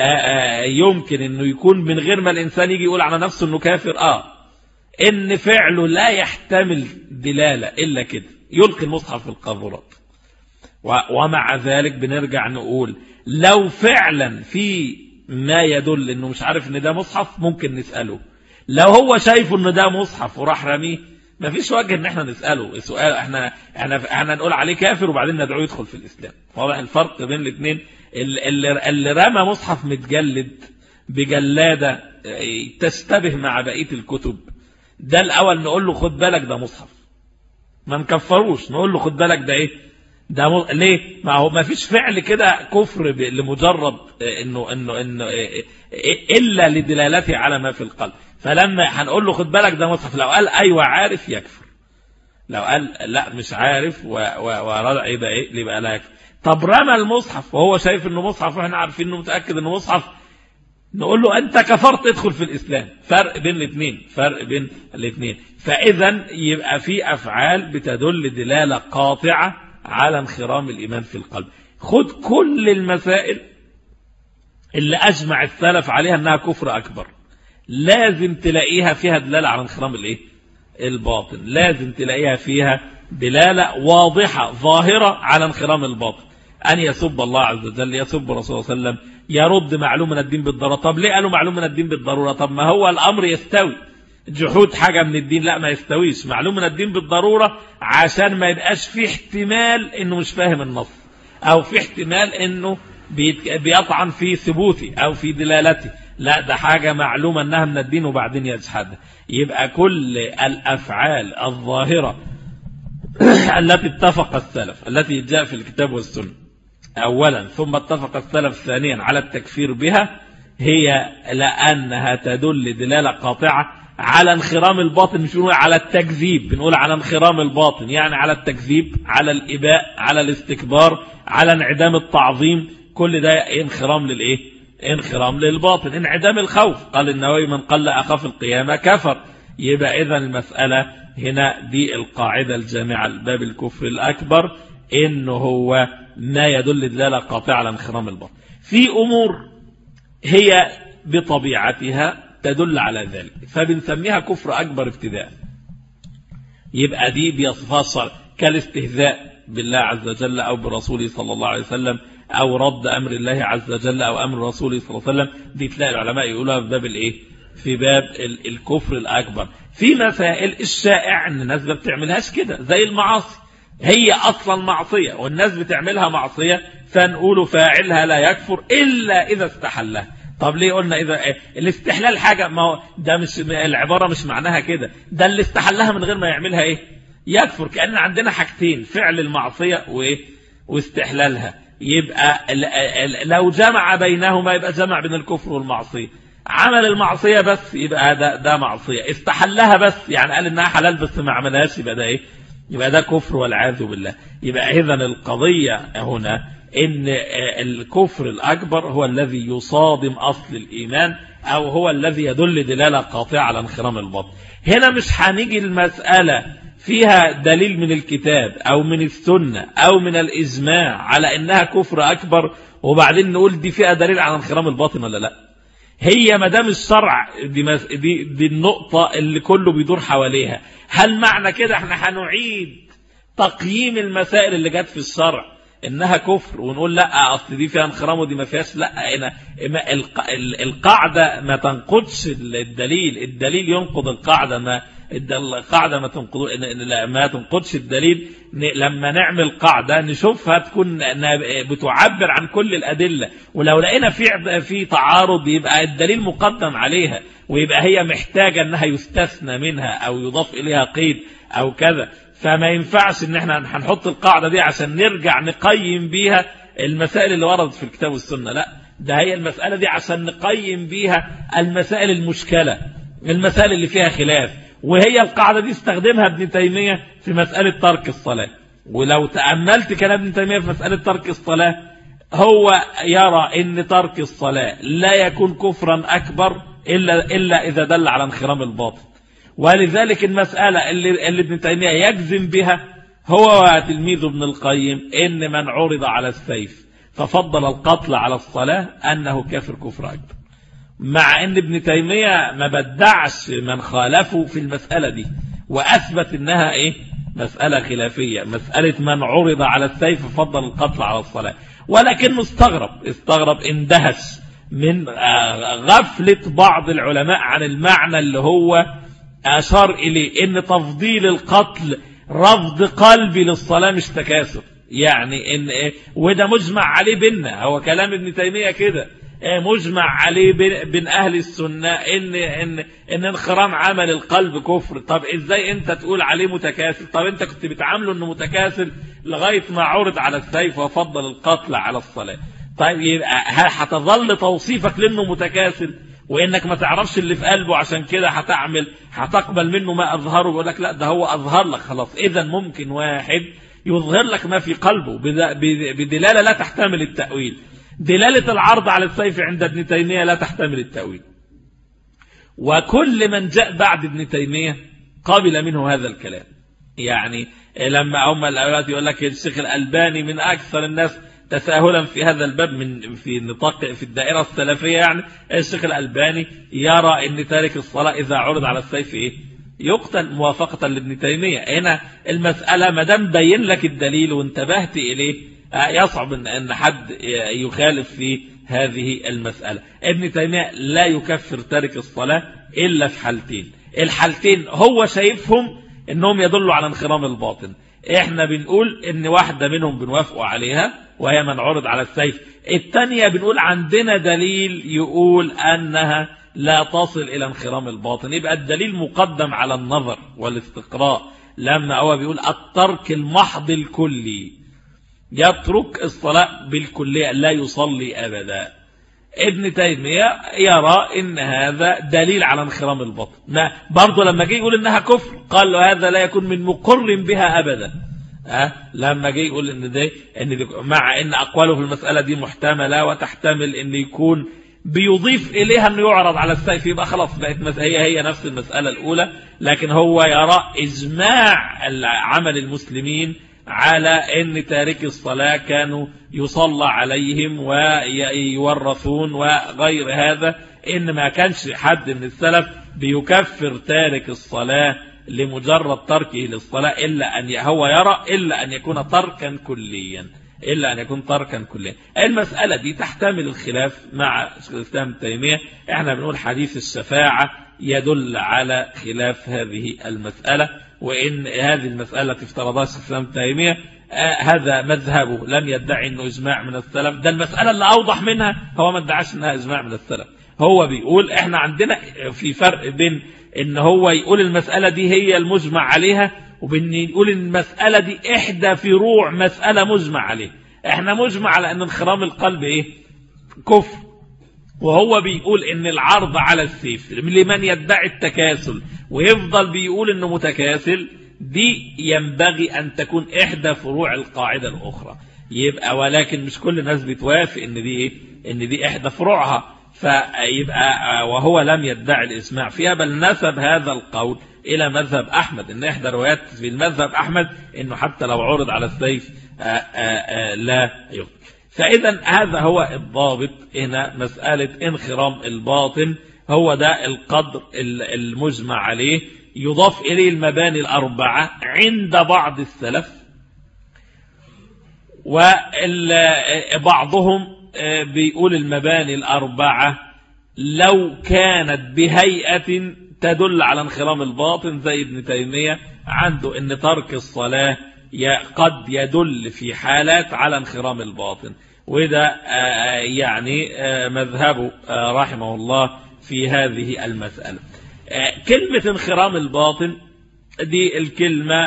يمكن انه يكون من غير ما الانسان يجي يقول على نفسه انه كافر اه ان فعله لا يحتمل دلالة الا كده يلقي المصحف في القاذورات ومع ذلك بنرجع نقول لو فعلا في ما يدل انه مش عارف ان ده مصحف ممكن نسأله لو هو شايف ان ده مصحف وراح رميه ما فيش وجه ان احنا نسأله السؤال احنا احنا احنا نقول عليه كافر وبعدين ندعوه يدخل في الاسلام واضح الفرق بين الاثنين اللي, اللي رمى مصحف متجلد بجلادة تشتبه مع بقية الكتب ده الاول نقول له خد بالك ده مصحف ما نكفروش نقول له خد بالك ده ايه ده م... ليه ما هو ما فيش فعل كده كفر ب... لمجرد انه انه انه الا لدلالته على ما في القلب فلما هنقول له خد بالك ده مصحف لو قال ايوه عارف يكفر لو قال لا مش عارف ورجع يبقى ايه يبقى لا يكفر طب رمى المصحف وهو شايف انه مصحف واحنا عارفين انه متاكد انه مصحف نقول له انت كفرت ادخل في الاسلام فرق بين الاثنين فرق بين الاثنين فاذا يبقى في افعال بتدل دلاله قاطعه على انخرام الايمان في القلب خد كل المسائل اللي اجمع السلف عليها انها كفر اكبر لازم تلاقيها فيها دلاله على انخرام الايه الباطن لازم تلاقيها فيها دلاله واضحه ظاهره على انخرام الباطن أن يسب الله عز وجل يسب رسول صلى الله عليه وسلم يرد معلوم من الدين بالضرورة طب ليه قالوا معلوم من الدين بالضرورة طب ما هو الأمر يستوي جحود حاجة من الدين لا ما يستويش معلوم من الدين بالضرورة عشان ما يبقاش في احتمال انه مش فاهم النص او في احتمال انه بيطعن في ثبوتي او في دلالتي لا ده حاجة معلومة انها من الدين وبعدين يجحدها يبقى كل الافعال الظاهرة التي اتفق السلف التي جاء في الكتاب والسنة أولا ثم اتفق السلف ثانيا على التكفير بها هي لأنها تدل دلالة قاطعة على انخرام الباطن مش بنقول على التكذيب بنقول على انخرام الباطن يعني على التكذيب على الإباء على الاستكبار على انعدام التعظيم كل ده انخرام للإيه انخرام للباطن انعدام الخوف قال النووي من قل أخاف القيامة كفر يبقى إذا المسألة هنا دي القاعدة الجامعة لباب الكفر الأكبر إنه هو ما يدل دلالة قاطعة على انخرام الباطن في أمور هي بطبيعتها تدل على ذلك فبنسميها كفر أكبر ابتداء يبقى دي بيصفها الصالح كالاستهزاء بالله عز وجل أو برسوله صلى الله عليه وسلم أو رد أمر الله عز وجل أو أمر رسوله صلى الله عليه وسلم دي تلاقي العلماء يقولها في باب الإيه في باب الكفر الأكبر في مسائل الشائع أن الناس ما بتعملهاش كده زي المعاصي هي أصلا معصية والناس بتعملها معصية فنقول فاعلها لا يكفر إلا إذا استحلها طب ليه قلنا إذا إيه؟ الاستحلال حاجة ما هو ده مش العبارة مش معناها كده ده اللي استحلها من غير ما يعملها إيه يكفر كأن عندنا حاجتين فعل المعصية وإيه واستحلالها يبقى لو جمع بينهما يبقى جمع بين الكفر والمعصية عمل المعصية بس يبقى ده, ده معصية استحلها بس يعني قال انها حلال بس ما عملهاش يبقى ده ايه يبقى ده كفر والعياذ بالله يبقى اذا القضية هنا ان الكفر الاكبر هو الذي يصادم اصل الايمان او هو الذي يدل دلالة قاطعة على انخرام البطن هنا مش هنيجي المسألة فيها دليل من الكتاب او من السنة او من الاجماع على انها كفر اكبر وبعدين نقول دي فيها دليل على انخرام الباطن ولا لا هي ما دام الشرع دي, مس... دي, دي النقطة اللي كله بيدور حواليها هل معنى كده احنا هنعيد تقييم المسائل اللي جت في الشرع انها كفر ونقول لا اصل دي فيها انخرام ودي ما فيهاش لا هنا القاعدة ما تنقضش الدليل الدليل ينقض القاعدة ما القاعدة ما تنقض ما تنقضش الدليل لما نعمل قاعدة نشوفها تكون بتعبر عن كل الأدلة ولو لقينا في في تعارض يبقى الدليل مقدم عليها ويبقى هي محتاجة انها يستثنى منها او يضاف اليها قيد او كذا فما ينفعش ان احنا هنحط القاعدة دي عشان نرجع نقيم بيها المسائل اللي وردت في الكتاب والسنة لا ده هي المسألة دي عشان نقيم بيها المسائل المشكلة المسائل اللي فيها خلاف وهي القاعدة دي استخدمها ابن تيمية في مسألة ترك الصلاة ولو تأملت كلام ابن تيمية في مسألة ترك الصلاة هو يرى ان ترك الصلاة لا يكون كفرا أكبر إلا, إلا إذا دل على انخرام الباطن ولذلك المسألة اللي, اللي ابن تيمية يجزم بها هو وتلميذ ابن القيم إن من عرض على السيف ففضل القتل على الصلاة أنه كافر كفر أكبر مع أن ابن تيمية ما بدعش من خالفه في المسألة دي وأثبت أنها إيه مسألة خلافية مسألة من عرض على السيف ففضل القتل على الصلاة ولكنه استغرب استغرب اندهش من غفلة بعض العلماء عن المعنى اللي هو أشار إليه إن تفضيل القتل رفض قلبي للصلاة مش تكاثر يعني إن إيه وده مجمع عليه بينا هو كلام ابن تيمية كده إيه مجمع عليه بين أهل السنة إن, إن, إن انخرام عمل القلب كفر طب إزاي أنت تقول عليه متكاسل طب أنت كنت بتعامله أنه متكاسل لغاية ما عرض على السيف وفضل القتل على الصلاة طيب يبقى هتظل توصيفك لأنه متكاسل وانك ما تعرفش اللي في قلبه عشان كده هتعمل هتقبل منه ما اظهره يقول لك لا ده هو اظهر لك خلاص اذا ممكن واحد يظهر لك ما في قلبه بدلاله لا تحتمل التاويل دلاله العرض على السيف عند ابن تيميه لا تحتمل التاويل وكل من جاء بعد ابن تيميه قبل منه هذا الكلام يعني لما هم الاولاد يقول لك الشيخ الالباني من اكثر الناس تساهلا في هذا الباب من في نطاق في الدائرة السلفية يعني الشيخ الألباني يرى أن تارك الصلاة إذا عرض على السيف إيه يقتل موافقة لابن تيمية هنا المسألة ما دام بين لك الدليل وانتبهت إليه يصعب أن حد يخالف في هذه المسألة ابن تيمية لا يكفر تارك الصلاة إلا في حالتين الحالتين هو شايفهم انهم يدلوا على انخرام الباطن احنا بنقول ان واحدة منهم بنوافقوا عليها وهي من عرض على السيف الثانية بنقول عندنا دليل يقول أنها لا تصل إلى انخرام الباطن يبقى الدليل مقدم على النظر والاستقراء لما هو بيقول الترك المحض الكلي يترك الصلاة بالكلية لا يصلي أبدا ابن تيمية يرى ان هذا دليل على انخرام البطن ما برضه لما جه يقول انها كفر قال له هذا لا يكون من مقر بها ابدا أه؟ لما جه يقول ان ده ان دي مع ان اقواله في المسألة دي محتملة وتحتمل ان يكون بيضيف اليها انه يعرض على السيف يبقى خلاص بقت هي هي نفس المسألة الاولى لكن هو يرى اجماع عمل المسلمين على ان تارك الصلاة كانوا يصلى عليهم ويورثون وغير هذا ان ما كانش حد من السلف بيكفر تارك الصلاة لمجرد تركه للصلاة إلا أن هو يرى إلا أن يكون تركا كليا إلا أن يكون تركا كليا المسألة دي تحتمل الخلاف مع الإسلام التيمية احنا بنقول حديث الشفاعة يدل على خلاف هذه المسألة وإن هذه المسألة افترضها الإسلام التيمية آه هذا مذهبه لم يدعي أنه إجماع من السلف ده المسألة اللي أوضح منها هو ما ادعاش أنها إجماع من السلف هو بيقول احنا عندنا في فرق بين ان هو يقول المسألة دي هي المجمع عليها وبين يقول المسألة دي احدى فروع مسألة مجمع عليها احنا مجمع على ان انخرام القلب ايه كفر وهو بيقول ان العرض على السيف لمن يدعي التكاسل ويفضل بيقول انه متكاسل دي ينبغي ان تكون احدى فروع القاعدة الاخرى يبقى ولكن مش كل الناس بتوافق ان دي ايه ان دي احدى فروعها فيبقى وهو لم يدعي الإسماع فيها بل نسب هذا القول إلى مذهب أحمد إن إحدى روايات في المذهب أحمد إنه حتى لو عرض على السيف لا يقتل فإذا هذا هو الضابط هنا مسألة انخرام الباطن هو ده القدر المجمع عليه يضاف إليه المباني الأربعة عند بعض السلف وبعضهم بيقول المباني الأربعة لو كانت بهيئة تدل على انخرام الباطن زي ابن تيمية عنده ان ترك الصلاة قد يدل في حالات على انخرام الباطن وده يعني مذهبه رحمه الله في هذه المسألة كلمة انخرام الباطن دي الكلمة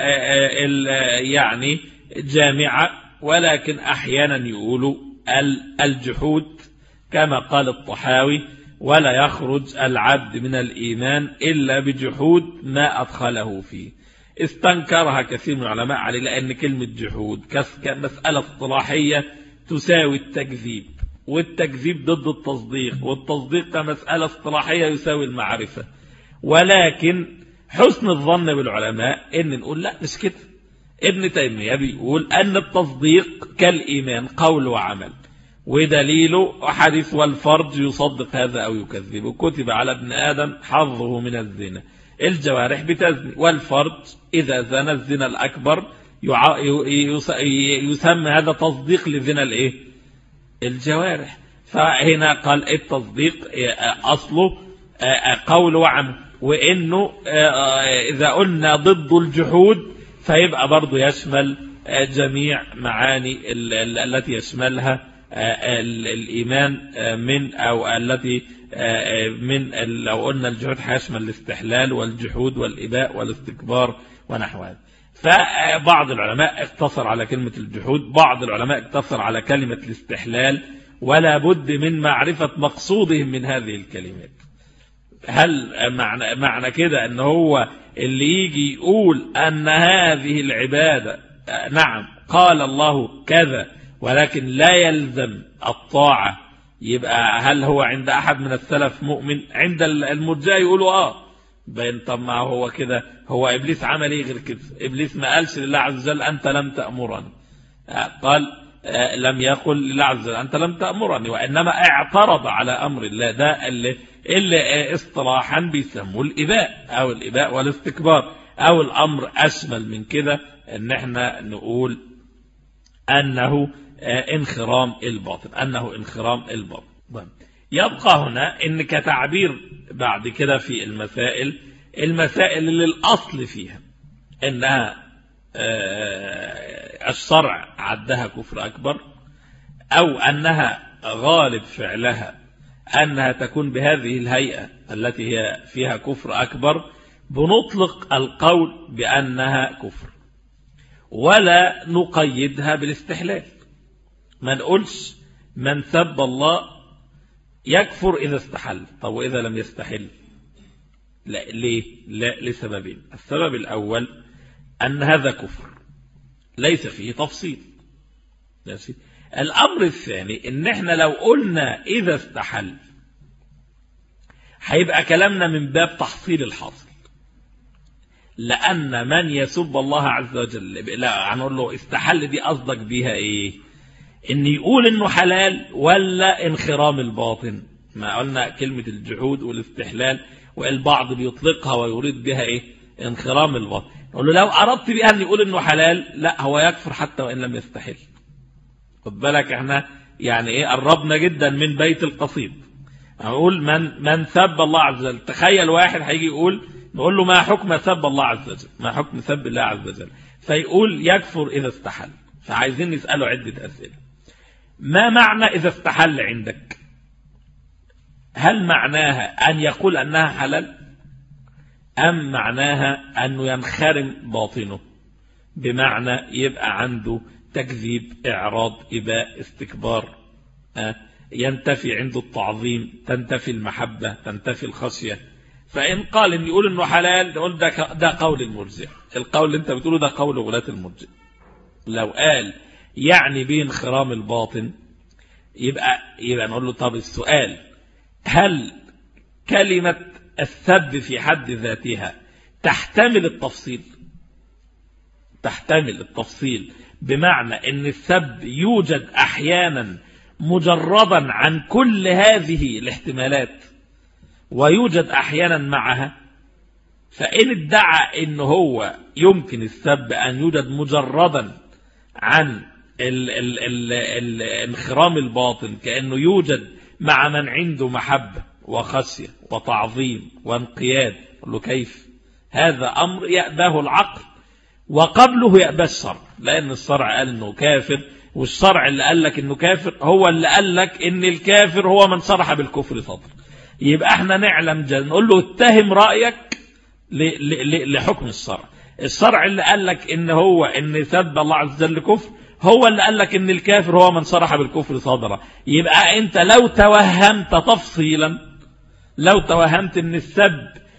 يعني جامعة ولكن أحيانا يقولوا الجحود كما قال الطحاوي ولا يخرج العبد من الإيمان إلا بجحود ما أدخله فيه استنكرها كثير من العلماء عليه لأن كلمة جحود كمسألة اصطلاحية تساوي التكذيب والتكذيب ضد التصديق والتصديق كمسألة اصطلاحية يساوي المعرفة ولكن حسن الظن بالعلماء ان نقول لا مش كده ابن تيمية بيقول أن التصديق كالإيمان قول وعمل ودليله حديث والفرج يصدق هذا أو يكذبه كتب على ابن آدم حظه من الزنا الجوارح بتزني والفرج إذا زنى الزنا الأكبر يسمى هذا تصديق لزنا الإيه الجوارح فهنا قال التصديق أصله قول وعمل وإنه إذا قلنا ضد الجحود فيبقى برضو يشمل جميع معاني التي يشملها الإيمان من أو التي من لو قلنا الجحود هيشمل الاستحلال والجحود والإباء والاستكبار ونحو هذا فبعض العلماء اقتصر على كلمة الجحود بعض العلماء اقتصر على كلمة الاستحلال ولا بد من معرفة مقصودهم من هذه الكلمات هل معنى, معنى كده ان هو اللي يجي يقول ان هذه العبادة نعم قال الله كذا ولكن لا يلزم الطاعة يبقى هل هو عند أحد من السلف مؤمن عند المرجاء يقولوا آه بين طب ما هو كده هو إبليس عمل إيه غير كده إبليس ما قالش لله عز وجل أنت لم تأمرني قال لم يقل لله عز وجل أنت لم تأمرني وإنما اعترض على أمر الله ده اللي, اللي اصطلاحا بيسموه الإباء أو الإباء والاستكبار أو الأمر أشمل من كده ان احنا نقول أنه انخرام الباطن أنه انخرام الباطن يبقى هنا ان كتعبير بعد كده في المسائل المسائل اللي الأصل فيها انها الشرع عدها كفر أكبر أو أنها غالب فعلها أنها تكون بهذه الهيئة التي هي فيها كفر أكبر بنطلق القول بأنها كفر ولا نقيدها بالاستحلال ما نقولش من سب الله يكفر إذا استحل طب وإذا لم يستحل لا ليه لا لسببين السبب الأول أن هذا كفر ليس فيه تفصيل الأمر الثاني إن إحنا لو قلنا إذا استحل هيبقى كلامنا من باب تحصيل الحاصل لأن من يسب الله عز وجل لا هنقول له استحل دي قصدك بيها إيه إن يقول إنه حلال ولا انخرام الباطن ما قلنا كلمة الجحود والاستحلال والبعض بيطلقها ويريد بها إيه انخرام الباطن نقول له لو أردت بها أن يقول إنه حلال لا هو يكفر حتى وإن لم يستحل خد بالك احنا يعني ايه قربنا جدا من بيت القصيد اقول من من سب الله عز وجل تخيل واحد هيجي يقول نقول له ما حكم سب الله عز وجل ما حكم سب الله عز وجل فيقول يكفر إذا استحل فعايزين نسأله عدة أسئلة ما معنى إذا استحل عندك هل معناها أن يقول أنها حلال أم معناها أنه ينخرم باطنه بمعنى يبقى عنده تكذيب إعراض إباء استكبار ينتفي عنده التعظيم تنتفي المحبة تنتفي الخشية فإن قال إن يقول إنه حلال نقول ده, ده قول المرجع القول اللي أنت بتقوله ده قول غلاة المرجع لو قال يعني بين خرام الباطن يبقى يبقى نقول له طب السؤال هل كلمة السب في حد ذاتها تحتمل التفصيل تحتمل التفصيل بمعنى ان السب يوجد احيانا مجردا عن كل هذه الاحتمالات ويوجد احيانا معها فان ادعى ان هو يمكن السب ان يوجد مجردا عن ال ال ال ال انخرام الباطن كأنه يوجد مع من عنده محبة وخشية وتعظيم وانقياد له كيف هذا أمر يأباه العقل وقبله يأبى الشرع لأن الشرع قال أنه كافر والشرع اللي قال لك أنه كافر هو اللي قال لك أن الكافر هو من صرح بالكفر صدر يبقى احنا نعلم جل نقول له اتهم رأيك لحكم الشرع الشرع اللي قال لك ان هو ان سب الله عز وجل كفر هو اللي قال لك ان الكافر هو من صرح بالكفر صدرا يبقى انت لو توهمت تفصيلا لو توهمت ان السب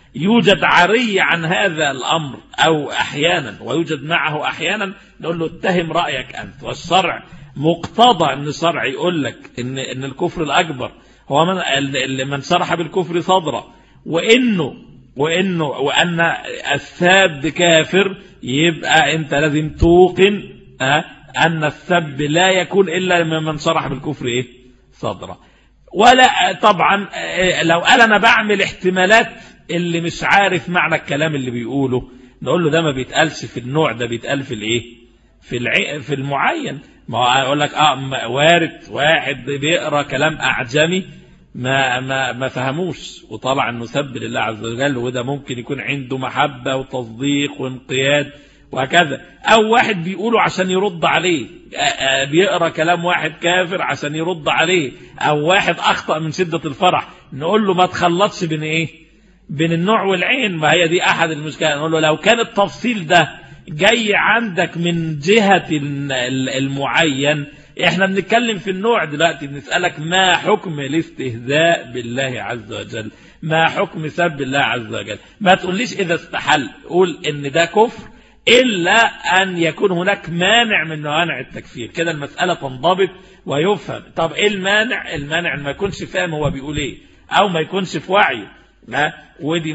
يوجد عري عن هذا الأمر أو أحيانا ويوجد معه أحيانا نقول له اتهم رأيك أنت والشرع مقتضى أن الشرع يقول لك إن, إن الكفر الأكبر هو من, اللي من شرح بالكفر صدرا وإنه وإنه وأن الساب كافر يبقى أنت لازم توقن أه أن السب لا يكون إلا من شرح بالكفر إيه صدرا ولا طبعا لو قال أنا بعمل احتمالات اللي مش عارف معنى الكلام اللي بيقوله نقول له ده ما بيتقالش في النوع ده بيتقال في الايه في العي... في المعين ما هو يقول لك اه وارد واحد بيقرا كلام اعجمي ما ما ما فهموش وطلع انه سب لله عز وجل وده ممكن يكون عنده محبه وتصديق وانقياد وهكذا او واحد بيقوله عشان يرد عليه بيقرا كلام واحد كافر عشان يرد عليه او واحد اخطا من شده الفرح نقول له ما تخلطش بين ايه بين النوع والعين ما هي دي احد المشكلات نقول له لو كان التفصيل ده جاي عندك من جهة المعين احنا بنتكلم في النوع دلوقتي بنسألك ما حكم الاستهزاء بالله عز وجل ما حكم سب الله عز وجل ما تقوليش اذا استحل قول ان ده كفر إلا أن يكون هناك مانع من موانع التكفير كده المسألة تنضبط ويفهم طب إيه المانع المانع ما يكونش فاهم هو بيقول إيه أو ما يكونش في وعيه ودي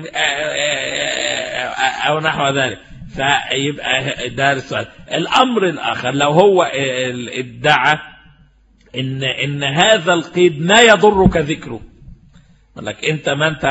أو نحو ذلك فيبقى ده السؤال الأمر الآخر لو هو ادعى إن, إن هذا القيد ما يضرك ذكره لك انت ما انت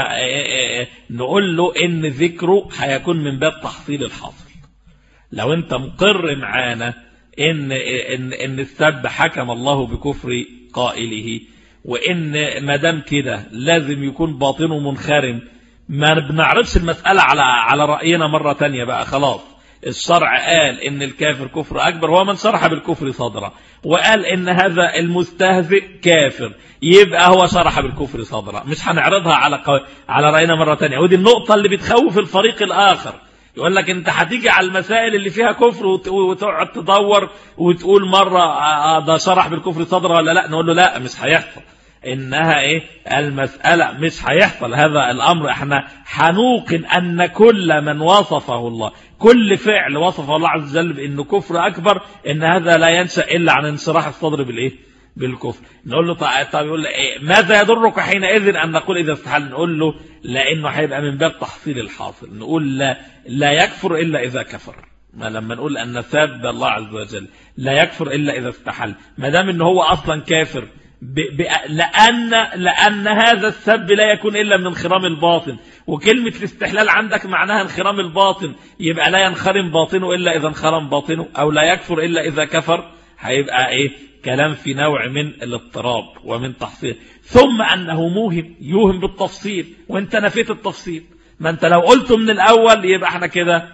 نقول له ان ذكره هيكون من باب تحصيل الحاصل لو انت مقر معانا ان ان ان السب حكم الله بكفر قائله وان ما دام كده لازم يكون باطنه منخرم ما بنعرضش المسألة على على رأينا مرة تانية بقى خلاص الشرع قال ان الكافر كفر اكبر هو من شرح بالكفر صدرا وقال ان هذا المستهزئ كافر يبقى هو شرح بالكفر صدرا مش هنعرضها على قو... على رأينا مرة تانية ودي النقطة اللي بتخوف الفريق الاخر يقول لك انت هتيجي على المسائل اللي فيها كفر وتقعد تدور وتقول مرة ده شرح بالكفر صدرا ولا لا نقول له لا مش هيحصل انها ايه المسألة مش هيحصل هذا الامر احنا هنوقن ان كل من وصفه الله كل فعل وصفه الله عز وجل بانه كفر اكبر ان هذا لا ينشأ الا عن انشراح الصدر بالايه بالكفر نقول له طيب يقول له إيه ماذا يضرك حينئذ ان نقول اذا استحل نقول له لانه هيبقى من باب تحصيل الحاصل نقول لا لا يكفر الا اذا كفر ما لما نقول ان ساب الله عز وجل لا يكفر الا اذا استحل ما دام ان هو اصلا كافر ب... ب... لأن لأن هذا السب لا يكون إلا من انخرام الباطن وكلمة الاستحلال عندك معناها انخرام الباطن يبقى لا ينخرم باطنه إلا إذا انخرم باطنه أو لا يكفر إلا إذا كفر هيبقى إيه كلام في نوع من الاضطراب ومن تحصيل ثم أنه موهم يوهم بالتفصيل وانت نفيت التفصيل ما انت لو قلته من الأول يبقى احنا كده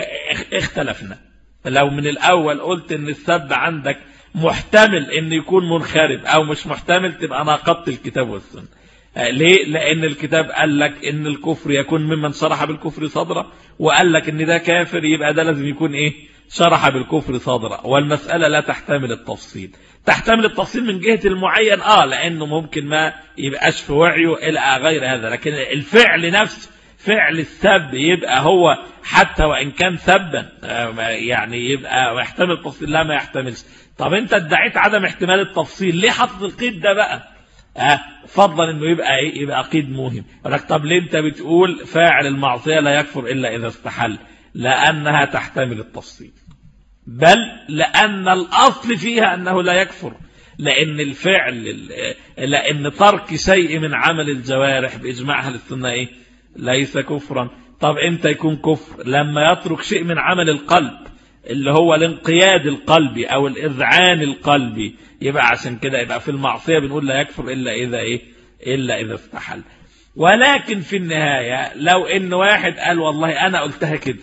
اختلفنا لو من الأول قلت ان السب عندك محتمل ان يكون منخرب او مش محتمل تبقى ناقضت الكتاب والسنه ليه لان الكتاب قال لك ان الكفر يكون ممن شرح بالكفر صدرا وقال لك ان ده كافر يبقى ده لازم يكون ايه شرح بالكفر صدرا والمسألة لا تحتمل التفصيل تحتمل التفصيل من جهة المعين اه لانه ممكن ما يبقاش في وعيه الى غير هذا لكن الفعل نفسه فعل السب يبقى هو حتى وان كان سبا يعني يبقى يحتمل التفصيل لا ما يحتملش طب انت ادعيت عدم احتمال التفصيل ليه حاطط القيد ده بقى اه فضلا انه يبقى ايه يبقى قيد مهم لك طب ليه انت بتقول فاعل المعصيه لا يكفر الا اذا استحل لانها تحتمل التفصيل بل لان الاصل فيها انه لا يكفر لان الفعل لان ترك شيء من عمل الجوارح باجماع اهل السنه ايه ليس كفرا طب امتى يكون كفر لما يترك شيء من عمل القلب اللي هو الانقياد القلبي او الاذعان القلبي يبقى عشان كده يبقى في المعصيه بنقول لا يكفر الا اذا ايه الا اذا استحل ولكن في النهايه لو ان واحد قال والله انا قلتها كده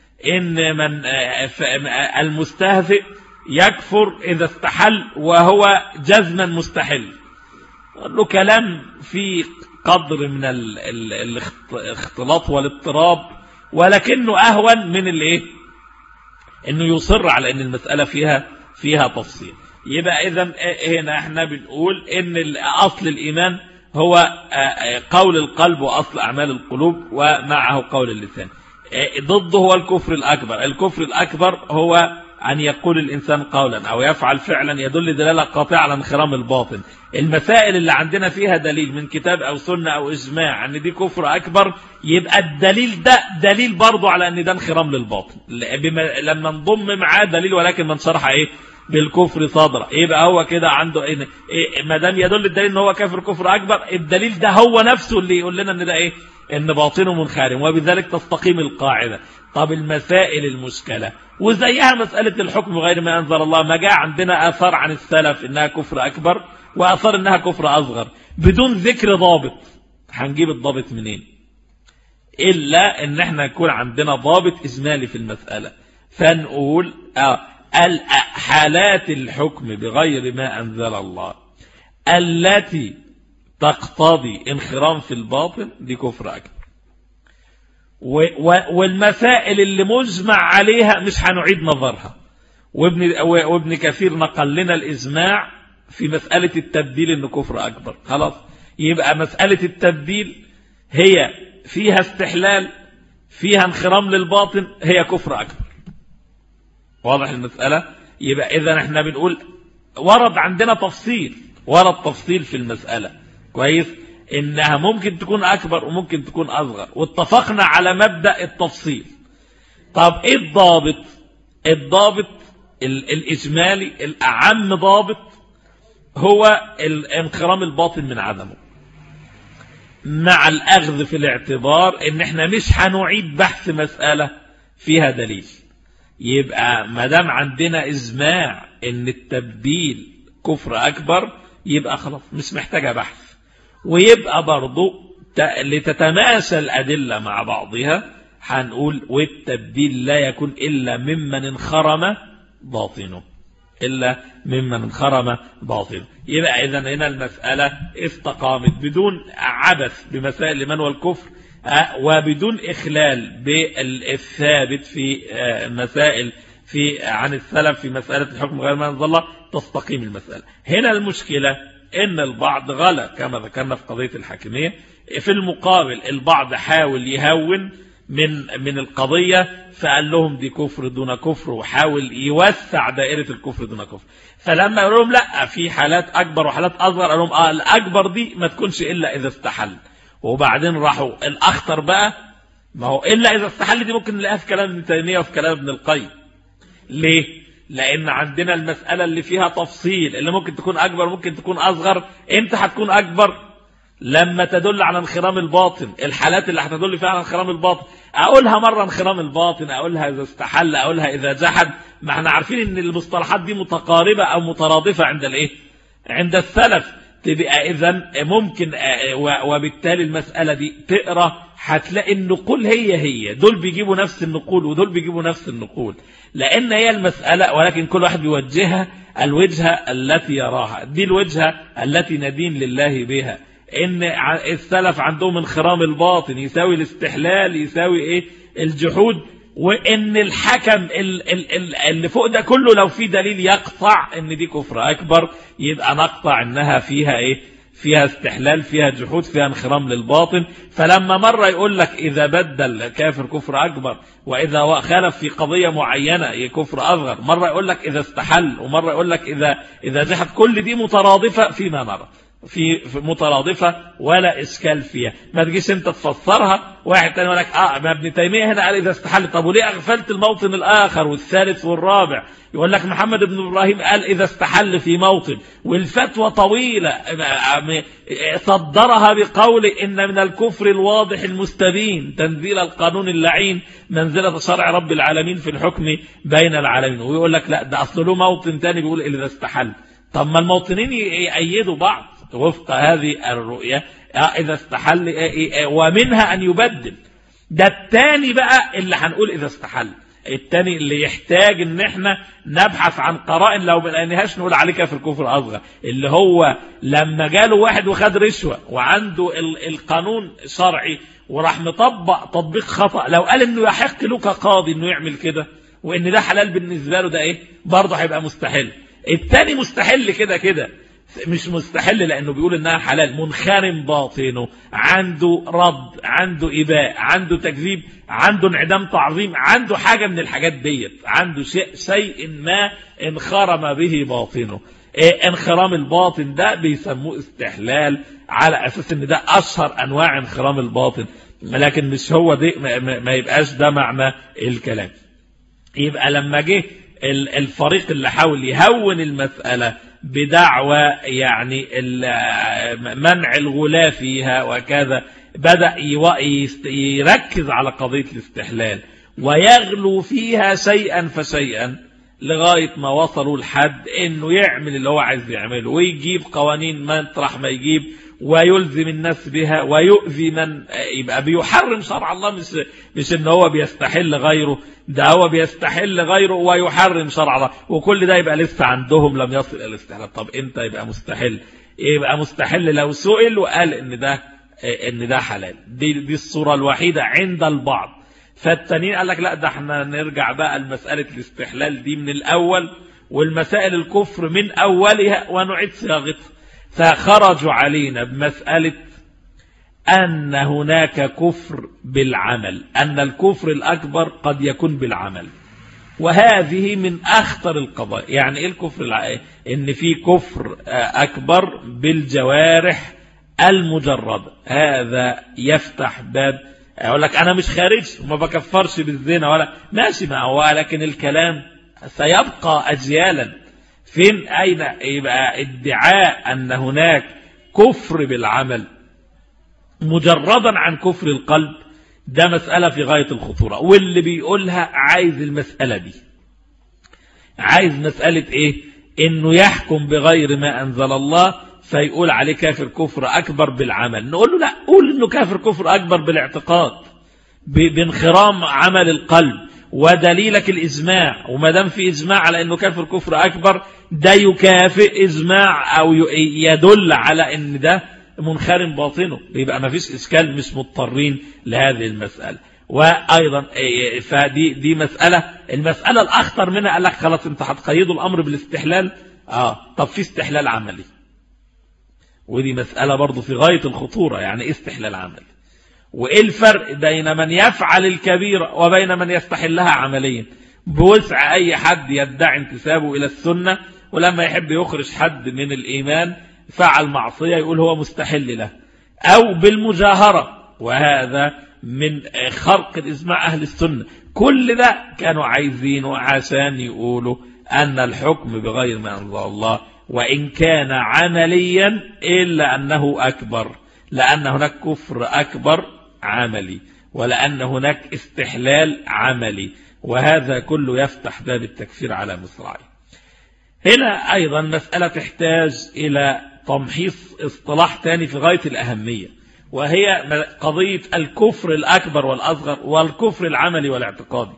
ان من المستهزئ يكفر اذا استحل وهو جزما مستحل له كلام في قدر من الاختلاط والاضطراب ولكنه اهون من الايه انه يصر على ان المسألة فيها فيها تفصيل يبقى اذا هنا احنا بنقول ان اصل الايمان هو قول القلب وأصل أعمال القلوب ومعه قول اللسان ضده هو الكفر الأكبر الكفر الأكبر هو أن يقول الإنسان قولا أو يفعل فعلا يدل دلالة قاطعة على انخرام الباطن المسائل اللي عندنا فيها دليل من كتاب أو سنة أو إجماع أن دي كفر أكبر يبقى الدليل ده دليل برضه على أن ده انخرام للباطن لما نضم معاه دليل ولكن من شرح إيه بالكفر صدرا يبقى هو كده عنده إيه, إيه ما دام يدل الدليل ان هو كافر كفر اكبر الدليل ده هو نفسه اللي يقول لنا ان ده ايه ان باطنه منخرم وبذلك تستقيم القاعده طب المسائل المشكله وزيها مساله الحكم غير ما انزل الله ما جاء عندنا اثار عن السلف انها كفر اكبر واثار انها كفر اصغر بدون ذكر ضابط هنجيب الضابط منين الا ان احنا يكون عندنا ضابط اجمالي في المساله فنقول اه حالات الحكم بغير ما أنزل الله التي تقتضي انخرام في الباطن دي كفر أكبر والمسائل اللي مجمع عليها مش هنعيد نظرها وابن, وابن كثير نقل لنا الإجماع في مسألة التبديل إنه كفر أكبر خلاص يبقى مسألة التبديل هي فيها استحلال فيها انخرام للباطن هي كفر أكبر واضح المسألة يبقى إذا احنا بنقول ورد عندنا تفصيل ورد تفصيل في المسألة كويس إنها ممكن تكون أكبر وممكن تكون أصغر واتفقنا على مبدأ التفصيل طب إيه الضابط الضابط الإجمالي الأعم ضابط هو الانخرام الباطن من عدمه مع الأخذ في الاعتبار إن احنا مش هنعيد بحث مسألة فيها دليل يبقى ما دام عندنا إجماع إن التبديل كفر أكبر يبقى خلاص مش محتاجة بحث ويبقى برضو لتتماشى الأدلة مع بعضها هنقول والتبديل لا يكون إلا ممن انخرم باطنه إلا ممن انخرم باطنه يبقى إذا هنا المسألة استقامت بدون عبث بمسائل الإيمان والكفر وبدون إخلال بالثابت في مسائل في عن السلف في مسألة الحكم غير ما أنزل الله تستقيم المسألة هنا المشكلة إن البعض غلا كما ذكرنا في قضية الحاكمية في المقابل البعض حاول يهون من من القضية فقال لهم دي كفر دون كفر وحاول يوسع دائرة الكفر دون كفر فلما قالوا لهم لا في حالات أكبر وحالات أصغر قال لهم آه الأكبر دي ما تكونش إلا إذا استحل وبعدين راحوا الأخطر بقى ما هو إلا إذا استحل دي ممكن نلاقيها في كلام ابن تيمية وفي كلام ابن القيم ليه؟ لأن عندنا المسألة اللي فيها تفصيل اللي ممكن تكون أكبر ممكن تكون أصغر إمتى هتكون أكبر لما تدل على انخرام الباطن الحالات اللي هتدل فيها على انخرام الباطن أقولها مرة انخرام الباطن أقولها إذا استحل أقولها إذا جحد ما احنا عارفين إن المصطلحات دي متقاربة أو مترادفة عند الإيه؟ عند السلف تبقى إذا ممكن وبالتالي المسألة دي تقرأ هتلاقي النقول هي هي دول بيجيبوا نفس النقول ودول بيجيبوا نفس النقول لأن هي المسألة ولكن كل واحد بيوجهها الوجهة التي يراها دي الوجهة التي ندين لله بها ان السلف عندهم انخرام الباطن يساوي الاستحلال يساوي ايه الجحود وان الحكم اللي فوق ده كله لو في دليل يقطع ان دي كفر اكبر يبقى نقطع انها فيها ايه فيها استحلال فيها جحود فيها انخرام للباطن فلما مرة يقول لك إذا بدل كافر كفر أكبر وإذا خالف في قضية معينة كفر أصغر مرة يقول لك إذا استحل ومرة يقول لك إذا, إذا جحد كل دي مترادفة فيما نرى في مترادفة ولا إشكال فيها ما تجيش أنت تفسرها واحد تاني يقول لك آه ما ابن تيمية هنا قال إذا استحل طب وليه أغفلت الموطن الآخر والثالث والرابع يقول لك محمد بن إبراهيم قال إذا استحل في موطن والفتوى طويلة صدرها بقول إن من الكفر الواضح المستبين تنزيل القانون اللعين منزلة شرع رب العالمين في الحكم بين العالمين ويقول لك لا ده أصل له موطن تاني بيقول إذا استحل طب ما الموطنين يأيدوا بعض وفق هذه الرؤية إذا استحل ومنها أن يبدل ده التاني بقى اللي هنقول إذا استحل التاني اللي يحتاج ان احنا نبحث عن قرائن لو ما لقيناهاش نقول عليه كافر كفر اصغر اللي هو لما جاله واحد وخد رشوه وعنده القانون شرعي وراح مطبق تطبيق خطا لو قال انه يحق له كقاضي انه يعمل كده وان ده حلال بالنسبه له ده ايه برضه هيبقى مستحيل التاني مستحيل كده كده مش مستحل لأنه بيقول إنها حلال منخرم باطنه عنده رد عنده إباء عنده تكذيب عنده انعدام تعظيم عنده حاجة من الحاجات ديت عنده شيء, شيء ما انخرم به باطنه إيه انخرام الباطن ده بيسموه استحلال على أساس إن ده أشهر أنواع انخرام الباطن لكن مش هو دي ما يبقاش ده معنى الكلام يبقى لما جه الفريق اللي حاول يهون المسألة بدعوى يعني منع الغلاة فيها وكذا بدأ يركز على قضية الاستحلال ويغلو فيها شيئا فشيئا لغاية ما وصلوا لحد انه يعمل اللي هو عايز يعمله ويجيب قوانين مطرح ما يجيب ويلزم الناس بها ويؤذي من يبقى بيحرم شرع الله مش مش ان هو بيستحل غيره ده هو بيستحل غيره ويحرم شرع الله وكل ده يبقى لسه عندهم لم يصل الى الاستحلال طب امتى يبقى مستحل يبقى مستحل لو سئل وقال ان ده ان ده حلال دي دي الصوره الوحيده عند البعض فالتانيين قال لك لا ده احنا نرجع بقى لمساله الاستحلال دي من الاول والمسائل الكفر من اولها ونعيد صياغتها فخرجوا علينا بمسألة أن هناك كفر بالعمل أن الكفر الأكبر قد يكون بالعمل وهذه من أخطر القضايا يعني إيه الكفر الع... إن في كفر أكبر بالجوارح المجردة هذا يفتح باب أقول لك أنا مش خارج وما بكفرش بالزنا ولا ماشي ما هو لكن الكلام سيبقى أجيالا فين أين يبقى ادعاء أن هناك كفر بالعمل مجردا عن كفر القلب ده مسألة في غاية الخطورة واللي بيقولها عايز المسألة دي عايز مسألة ايه انه يحكم بغير ما انزل الله فيقول عليه كافر كفر اكبر بالعمل نقول له لا قول انه كافر كفر اكبر بالاعتقاد بانخرام عمل القلب ودليلك الإجماع وما دام في إجماع على أنه كافر كفر أكبر ده يكافئ إجماع أو يدل على أن ده منخرم باطنه يبقى ما فيش إشكال مش مضطرين لهذه المسألة وأيضا فدي دي مسألة المسألة الأخطر منها قال لك خلاص أنت هتقيدوا الأمر بالاستحلال آه طب في استحلال عملي ودي مسألة برضو في غاية الخطورة يعني إيه استحلال عملي وإيه الفرق بين من يفعل الكبيرة وبين من يستحلها عمليا بوسع أي حد يدعي انتسابه إلى السنة ولما يحب يخرج حد من الإيمان فعل معصية يقول هو مستحل له أو بالمجاهرة وهذا من خرق الإجماع أهل السنة كل ده كانوا عايزينه عشان يقولوا أن الحكم بغير ما أنزل الله وإن كان عمليا إلا أنه أكبر لأن هناك كفر أكبر عملي ولأن هناك استحلال عملي وهذا كله يفتح باب التكفير على مصراعي هنا أيضا مسألة تحتاج إلى تمحيص اصطلاح تاني في غاية الأهمية وهي قضية الكفر الأكبر والأصغر والكفر العملي والاعتقادي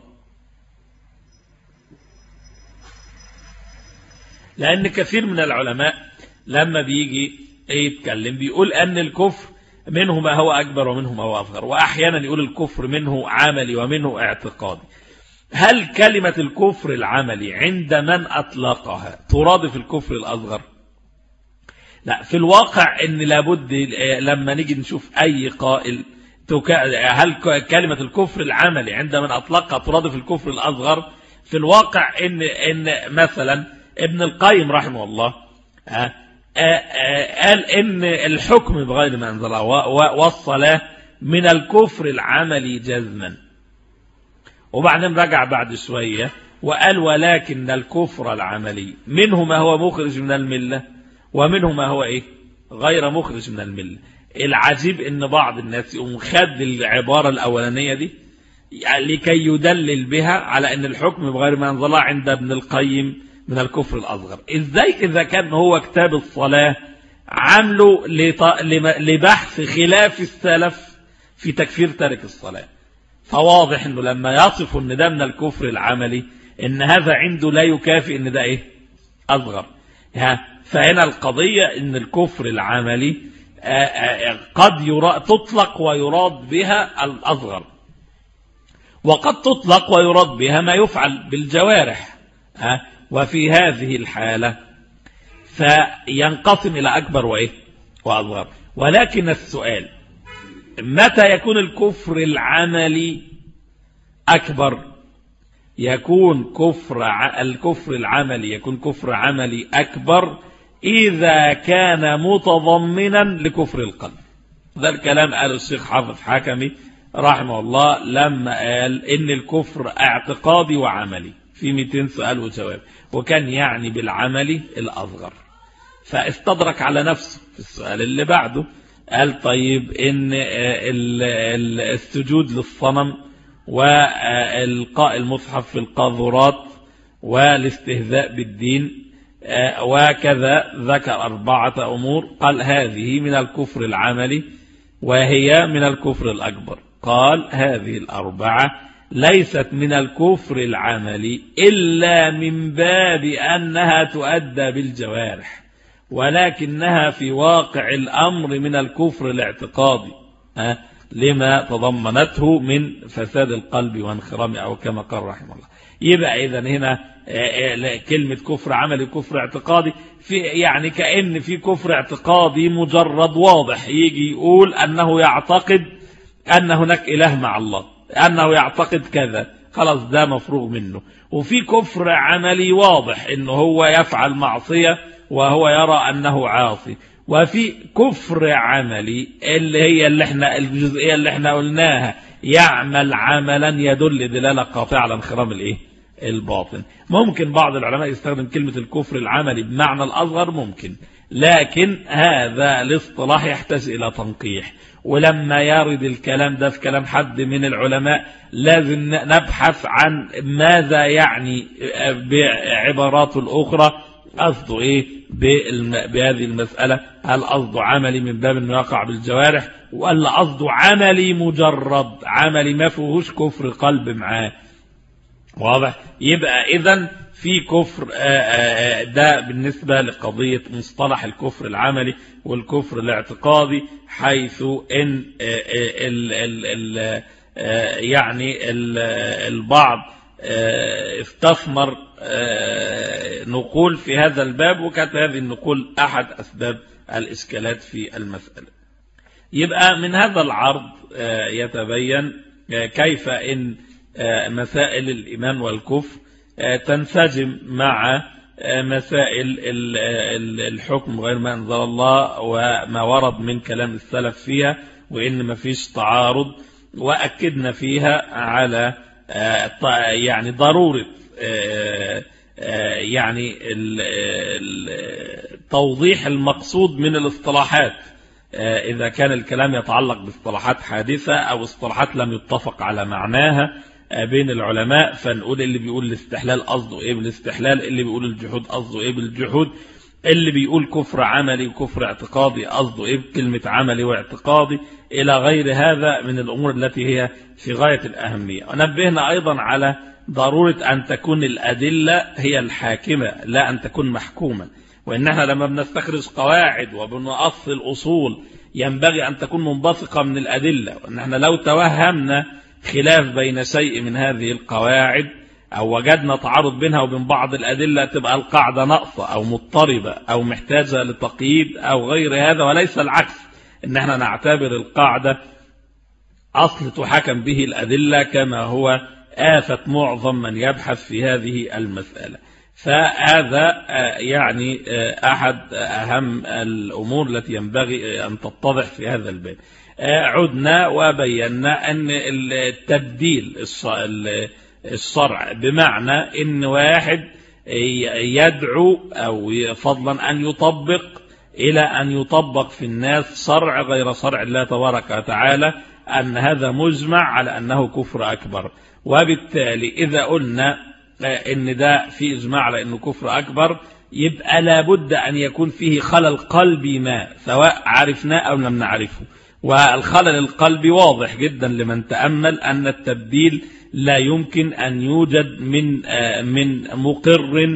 لأن كثير من العلماء لما بيجي يتكلم بيقول أن الكفر منه ما هو أكبر ومنه ما هو أصغر وأحيانا يقول الكفر منه عملي ومنه اعتقادي هل كلمة الكفر العملي عند من أطلقها ترادف الكفر الأصغر لا في الواقع ان لابد لما نيجي نشوف أي قائل هل كلمة الكفر العملي عند من أطلقها ترادف الكفر الأصغر في الواقع ان, إن مثلا ابن القيم رحمه الله قال ان الحكم بغير ما انزل الله والصلاة من الكفر العملي جزما وبعدين رجع بعد شوية وقال ولكن الكفر العملي منه ما هو مخرج من الملة ومنه ما هو ايه غير مخرج من الملة العجيب ان بعض الناس يقوم خد العبارة الاولانية دي لكي يدلل بها على ان الحكم بغير ما انزل الله عند ابن القيم من الكفر الأصغر إزاي إذا كان هو كتاب الصلاة عامله لبحث خلاف السلف في تكفير تارك الصلاة فواضح أنه لما يصف أن ده من الكفر العملي أن هذا عنده لا يكافئ أن ده إيه أصغر فهنا القضية أن الكفر العملي قد يراد تطلق ويراد بها الأصغر وقد تطلق ويراد بها ما يفعل بالجوارح ها وفي هذه الحالة فينقسم إلى أكبر وإيه وأصغر ولكن السؤال متى يكون الكفر العملي أكبر يكون كفر الكفر العملي يكون كفر عملي أكبر إذا كان متضمنا لكفر القلب ده الكلام قاله الشيخ حافظ حكمي رحمه الله لما قال إن الكفر اعتقادي وعملي في 200 سؤال وجواب وكان يعني بالعملي الأصغر فاستدرك على نفسه في السؤال اللي بعده قال طيب إن السجود للصنم وإلقاء المصحف في القاذورات والاستهزاء بالدين وكذا ذكر أربعة أمور قال هذه من الكفر العملي وهي من الكفر الأكبر قال هذه الأربعة ليست من الكفر العملي إلا من باب أنها تؤدى بالجوارح ولكنها في واقع الأمر من الكفر الاعتقادي لما تضمنته من فساد القلب وانخرامه أو كما قال رحمه الله يبقى إذا هنا كلمة كفر عملي كفر اعتقادي في يعني كأن في كفر اعتقادي مجرد واضح يجي يقول أنه يعتقد أن هناك إله مع الله أنه يعتقد كذا خلاص ده مفروغ منه وفي كفر عملي واضح أنه هو يفعل معصية وهو يرى أنه عاصي وفي كفر عملي اللي هي اللي احنا الجزئية اللي احنا قلناها يعمل عملا يدل دلالة قاطعة على انخرام الايه الباطن ممكن بعض العلماء يستخدم كلمة الكفر العملي بمعنى الأصغر ممكن لكن هذا الاصطلاح يحتاج إلى تنقيح ولما يرد الكلام ده في كلام حد من العلماء لازم نبحث عن ماذا يعني بعباراته الأخرى قصده إيه بهذه المسألة هل قصده عملي من باب أنه يقع بالجوارح ولا قصده عملي مجرد عملي ما فيهوش كفر قلب معاه واضح يبقى إذا في كفر ده بالنسبة لقضية مصطلح الكفر العملي والكفر الاعتقادي حيث ان ال ال ال يعني ال البعض استثمر نقول في هذا الباب وكانت هذه النقول أحد أسباب الإشكالات في المسألة يبقى من هذا العرض يتبين كيف إن مسائل الإيمان والكفر تنسجم مع مسائل الحكم غير ما أنزل الله وما ورد من كلام السلف فيها وإن ما فيش تعارض وأكدنا فيها على يعني ضرورة يعني توضيح المقصود من الاصطلاحات إذا كان الكلام يتعلق باصطلاحات حادثة أو اصطلاحات لم يتفق على معناها بين العلماء فنقول اللي بيقول الاستحلال قصده ايه بالاستحلال اللي بيقول الجحود قصده ايه بالجحود اللي بيقول كفر عملي وكفر اعتقادي قصده ايه بكلمة عملي واعتقادي الى غير هذا من الامور التي هي في غاية الاهمية ونبهنا ايضا على ضرورة ان تكون الادلة هي الحاكمة لا ان تكون محكومة وان احنا لما بنستخرج قواعد وبنأصل اصول ينبغي ان تكون منبثقة من الادلة وان احنا لو توهمنا خلاف بين شيء من هذه القواعد أو وجدنا تعارض بينها وبين بعض الأدلة تبقى القاعدة ناقصة أو مضطربة أو محتاجة لتقييد أو غير هذا وليس العكس إن احنا نعتبر القاعدة أصل تحكم به الأدلة كما هو آفة معظم من يبحث في هذه المسألة فهذا يعني أحد أهم الأمور التي ينبغي أن تتضح في هذا الباب عدنا وبينا أن التبديل الشرع بمعنى أن واحد يدعو أو فضلا أن يطبق إلى أن يطبق في الناس شرع غير شرع الله تبارك وتعالى أن هذا مجمع على أنه كفر أكبر وبالتالي إذا قلنا أن ده في إجماع على أنه كفر أكبر يبقى لابد أن يكون فيه خلل قلبي ما سواء عرفناه أو لم نعرفه والخلل القلبي واضح جدا لمن تأمل أن التبديل لا يمكن أن يوجد من من مقر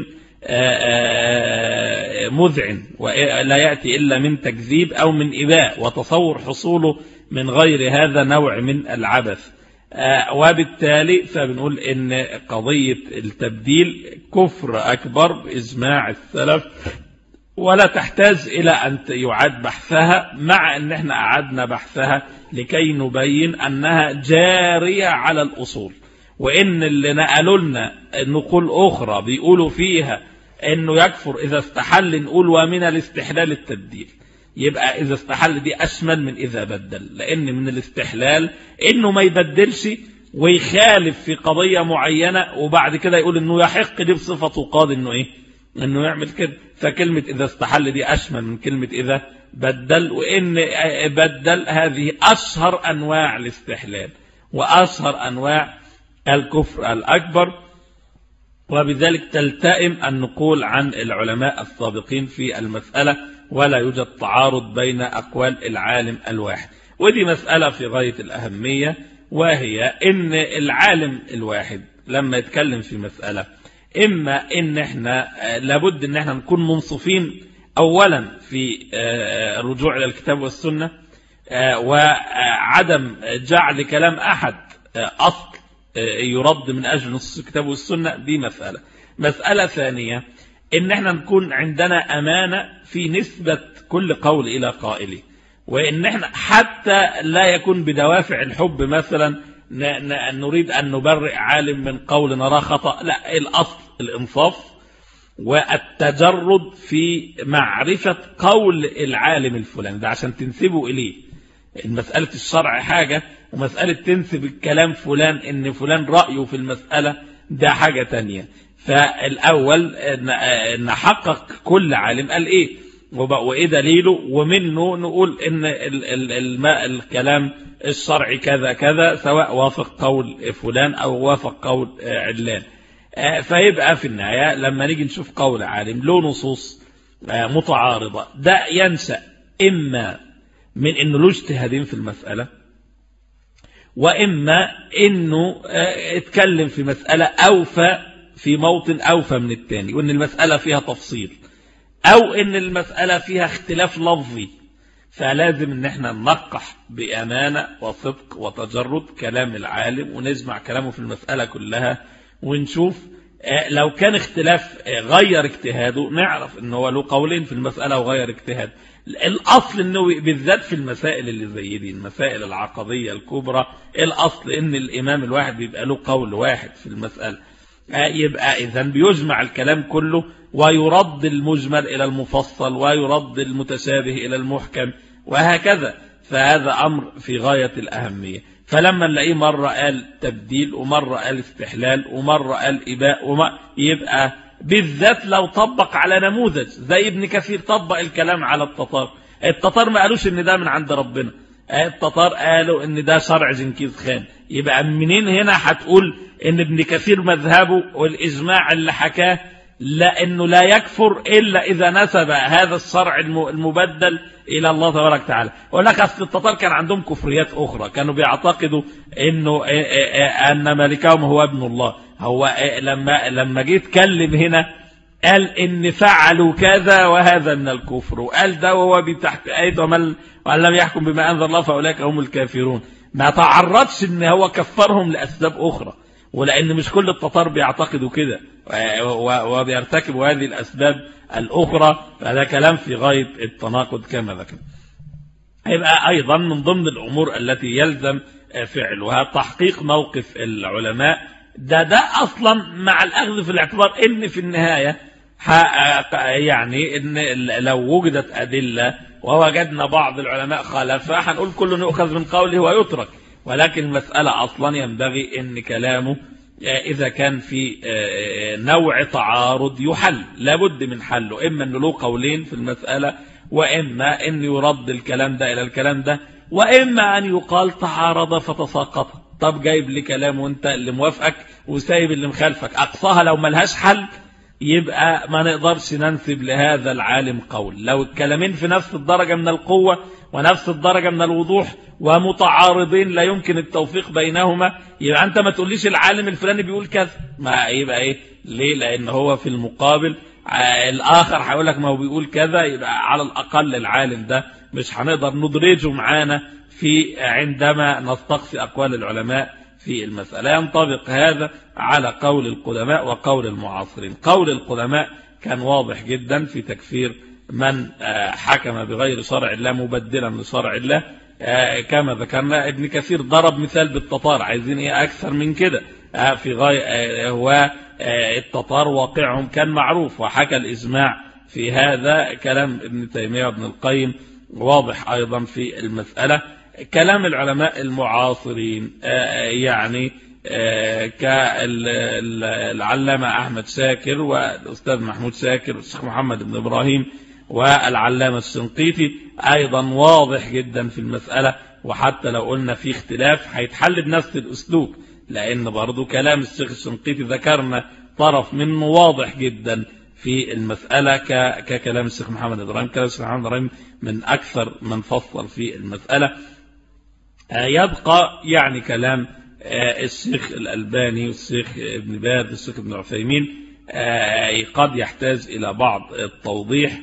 مذعن ولا يأتي إلا من تكذيب أو من إباء وتصور حصوله من غير هذا نوع من العبث وبالتالي فبنقول إن قضية التبديل كفر أكبر بإجماع السلف ولا تحتاج إلى أن يعاد بحثها مع أن احنا أعدنا بحثها لكي نبين أنها جارية على الأصول وإن اللي نقلوا لنا نقول أخرى بيقولوا فيها أنه يكفر إذا استحل نقول ومن الاستحلال التبديل يبقى إذا استحل دي أشمل من إذا بدل لأن من الاستحلال إنه ما يبدلش ويخالف في قضية معينة وبعد كده يقول إنه يحق دي بصفته قاضي إنه إيه إنه يعمل كده فكلمة إذا استحل دي أشمل من كلمة إذا بدل وإن بدل هذه أشهر أنواع الاستحلال وأشهر أنواع الكفر الأكبر وبذلك تلتئم النقول عن العلماء السابقين في المسألة ولا يوجد تعارض بين أقوال العالم الواحد ودي مسألة في غاية الأهمية وهي إن العالم الواحد لما يتكلم في مسألة إما إن إحنا لابد إن إحنا نكون منصفين أولا في الرجوع إلى الكتاب والسنة وعدم جعل كلام أحد أصل يرد من أجل نص الكتاب والسنة دي مسألة مسألة ثانية إن إحنا نكون عندنا أمانة في نسبة كل قول إلى قائله وإن إحنا حتى لا يكون بدوافع الحب مثلا نريد أن نبرئ عالم من قول نراه خطأ لا الأصل الإنصاف والتجرد في معرفة قول العالم الفلاني ده عشان تنسبه إليه مسألة الشرع حاجة ومسألة تنسب الكلام فلان إن فلان رأيه في المسألة ده حاجة تانية فالأول نحقق كل عالم قال إيه وإيه دليله ومنه نقول إن الماء الكلام الشرعي كذا كذا سواء وافق قول فلان أو وافق قول علان فيبقى في النهاية لما نيجي نشوف قول عالم له نصوص متعارضة ده ينشأ إما من إنه له اجتهادين في المسألة وإما إنه اتكلم في مسألة أوفى في موطن أوفى من الثاني وإن المسألة فيها تفصيل أو إن المسألة فيها اختلاف لفظي فلازم إن احنا ننقح بأمانة وصدق وتجرد كلام العالم ونجمع كلامه في المسألة كلها ونشوف لو كان اختلاف غير اجتهاده نعرف ان هو له قولين في المسألة وغير اجتهاد الاصل انه بالذات في المسائل اللي زي دي المسائل العقدية الكبرى الاصل ان الامام الواحد بيبقى له قول واحد في المسألة يبقى اذا بيجمع الكلام كله ويرد المجمل الى المفصل ويرد المتشابه الى المحكم وهكذا فهذا امر في غاية الاهمية فلما نلاقيه مرة قال تبديل ومرة قال استحلال ومرة قال إباء وما يبقى بالذات لو طبق على نموذج زي ابن كثير طبق الكلام على التتار التتار ما قالوش ان ده من عند ربنا التتار قالوا ان ده شرع جنكيز خان يبقى منين هنا هتقول ان ابن كثير مذهبه والاجماع اللي حكاه لانه لا يكفر الا اذا نسب هذا الشرع المبدل الى الله تبارك وتعالى ولك اصل التتار كان عندهم كفريات اخرى كانوا بيعتقدوا انه ان ملكهم هو ابن الله هو لما لما جه يتكلم هنا قال ان فعلوا كذا وهذا من الكفر وقال ده وهو تحت ايد ومن لم يحكم بما انزل الله فاولئك هم الكافرون ما تعرضش ان هو كفرهم لاسباب اخرى ولان مش كل التتار بيعتقدوا كده وبيرتكبوا هذه الاسباب الاخرى فهذا كلام في غايه التناقض كما ذكر يبقى ايضا من ضمن الامور التي يلزم فعلها تحقيق موقف العلماء ده ده اصلا مع الاخذ في الاعتبار ان في النهايه يعني ان لو وجدت ادله ووجدنا بعض العلماء خالفها هنقول كله يؤخذ من قوله ويترك ولكن المسألة أصلا ينبغي أن كلامه إذا كان في نوع تعارض يحل لابد من حله إما أنه له قولين في المسألة وإما أن يرد الكلام ده إلى الكلام ده وإما أن يقال تعارض فتساقط طب جايب لي كلام وانت اللي موافقك وسايب اللي مخالفك أقصاها لو ملهاش حل يبقى ما نقدرش ننسب لهذا العالم قول لو الكلامين في نفس الدرجة من القوة ونفس الدرجة من الوضوح ومتعارضين لا يمكن التوفيق بينهما يبقى أنت ما تقوليش العالم الفلاني بيقول كذا ما يبقى إيه ليه لأن هو في المقابل الآخر هيقول لك ما هو بيقول كذا يبقى على الأقل العالم ده مش هنقدر ندرجه معانا في عندما نستقصي أقوال العلماء في المسألة ينطبق هذا على قول القدماء وقول المعاصرين قول القدماء كان واضح جدا في تكفير من حكم بغير شرع الله مبدلا لشرع الله كما ذكرنا ابن كثير ضرب مثال بالتتار عايزين ايه اكثر من كده في غاية هو التتار واقعهم كان معروف وحكى الإجماع في هذا كلام ابن تيمية وابن القيم واضح أيضا في المسألة كلام العلماء المعاصرين يعني كالعلامة أحمد شاكر والأستاذ محمود شاكر والشيخ محمد بن إبراهيم والعلامة الشنقيطي أيضا واضح جدا في المسألة وحتى لو قلنا في اختلاف هيتحل بنفس الأسلوب لأن برضو كلام الشيخ الشنقيطي ذكرنا طرف منه واضح جدا في المسألة ككلام الشيخ محمد إبراهيم كلام الشيخ محمد إبراهيم من أكثر من فصل في المسألة يبقى يعني كلام الشيخ الألباني والشيخ ابن باز والشيخ ابن عثيمين قد يحتاج إلى بعض التوضيح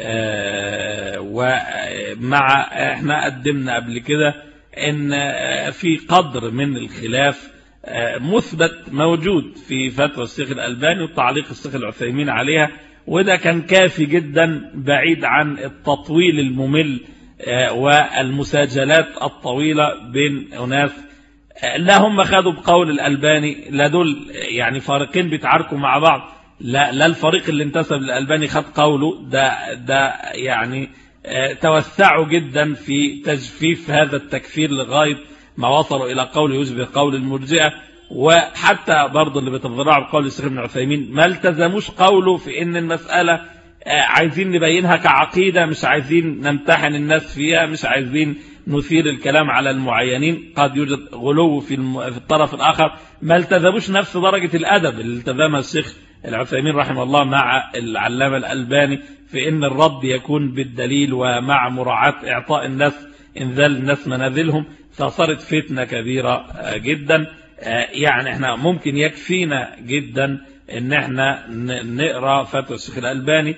ومع احنا قدمنا قبل كده ان في قدر من الخلاف مثبت موجود في فتوى الشيخ الألباني وتعليق الشيخ العثيمين عليها وده كان كافي جدا بعيد عن التطويل الممل والمساجلات الطويلة بين أناس لا هم خدوا بقول الألباني لا دول يعني فارقين بيتعاركوا مع بعض لا, لا الفريق اللي انتسب للألباني خد قوله ده, ده يعني توسعوا جدا في تجفيف هذا التكفير لغاية ما وصلوا إلى قول يشبه قول المرجئة وحتى برضه اللي بيتضرعوا بقول الشيخ ابن عثيمين ما التزموش قوله في ان المسألة عايزين نبينها كعقيدة مش عايزين نمتحن الناس فيها مش عايزين نثير الكلام على المعينين قد يوجد غلو في, الم... في الطرف الآخر ما التزموش نفس درجة الأدب اللي التزمها الشيخ العثيمين رحمه الله مع العلامة الألباني في ان الرد يكون بالدليل ومع مراعاة إعطاء الناس انزال الناس منازلهم فصارت فتنة كبيرة جدا يعني احنا ممكن يكفينا جدا ان احنا نقرأ فتوى الشيخ الألباني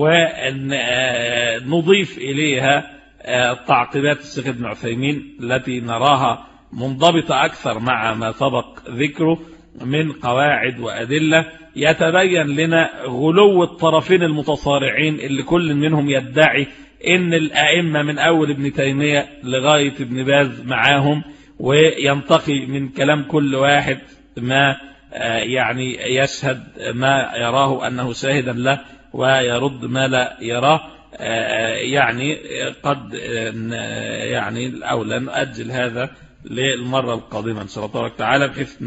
ونضيف إليها تعقيبات الشيخ ابن عثيمين التي نراها منضبطة أكثر مع ما سبق ذكره من قواعد وأدلة يتبين لنا غلو الطرفين المتصارعين اللي كل منهم يدعي ان الائمه من اول ابن تيميه لغايه ابن باز معاهم وينتقي من كلام كل واحد ما يعني يشهد ما يراه انه شاهدا له ويرد ما لا يراه يعني قد يعني الاولى نؤجل هذا للمره القادمه ان شاء الله تبارك وتعالى بحيث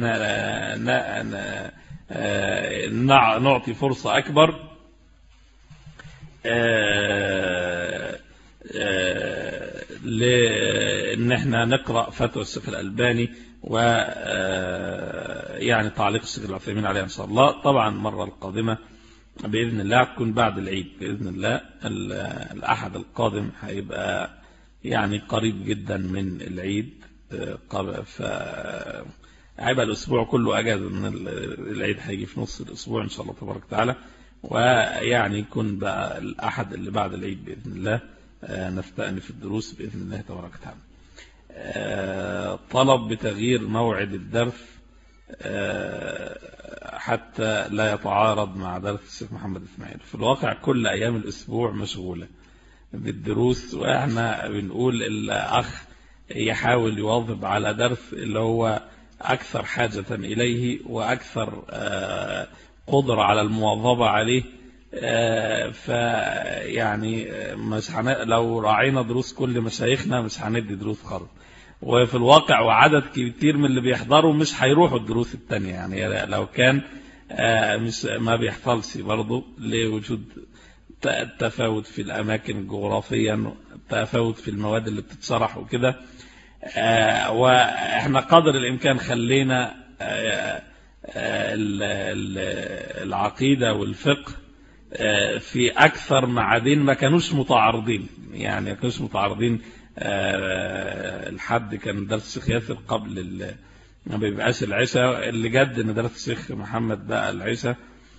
نعطي فرصه اكبر لان احنا نقرا فتوى الشيخ الالباني و يعني تعليق الشيخ العثيمين عليها ان شاء الله طبعا المره القادمه باذن الله تكون بعد العيد باذن الله الاحد القادم هيبقى يعني قريب جدا من العيد ف هيبقى الاسبوع كله اجازه من العيد هيجي في نص الاسبوع ان شاء الله تبارك وتعالى ويعني يكون بقى الأحد اللي بعد العيد بإذن الله نستأنف الدروس بإذن الله تبارك وتعالى طلب بتغيير موعد الدرس حتى لا يتعارض مع درس الشيخ محمد إسماعيل في الواقع كل أيام الأسبوع مشغولة بالدروس وإحنا بنقول الأخ يحاول يواظب على درس اللي هو أكثر حاجة إليه وأكثر قدرة على المواظبة عليه فيعني مش هن... لو راعينا دروس كل مشايخنا مش هندي دروس خالص وفي الواقع وعدد كتير من اللي بيحضروا مش هيروحوا الدروس التانية يعني لو كان مش ما بيحصلش برضه لوجود تفاوت في الأماكن جغرافيا تفاوت في المواد اللي بتتشرح وكده واحنا قدر الإمكان خلينا العقيدة والفقه في أكثر معادين ما كانوش متعارضين يعني ما كانوش متعارضين الحد كان درس الشيخ ياسر قبل ما بيبقاش العشاء اللي جد ان درس الشيخ محمد بقى العشاء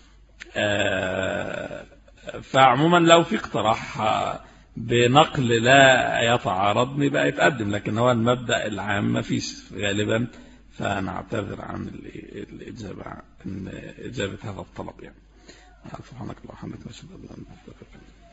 فعموما لو في اقتراح بنقل لا يتعارض يبقى يتقدم لكن هو المبدأ العام ما فيش غالبا فنعتذر عن الإجابة عن إجابة هذا الطلب يعني سبحانك اللهم وبحمدك نشهد أن لا إله إلا أنت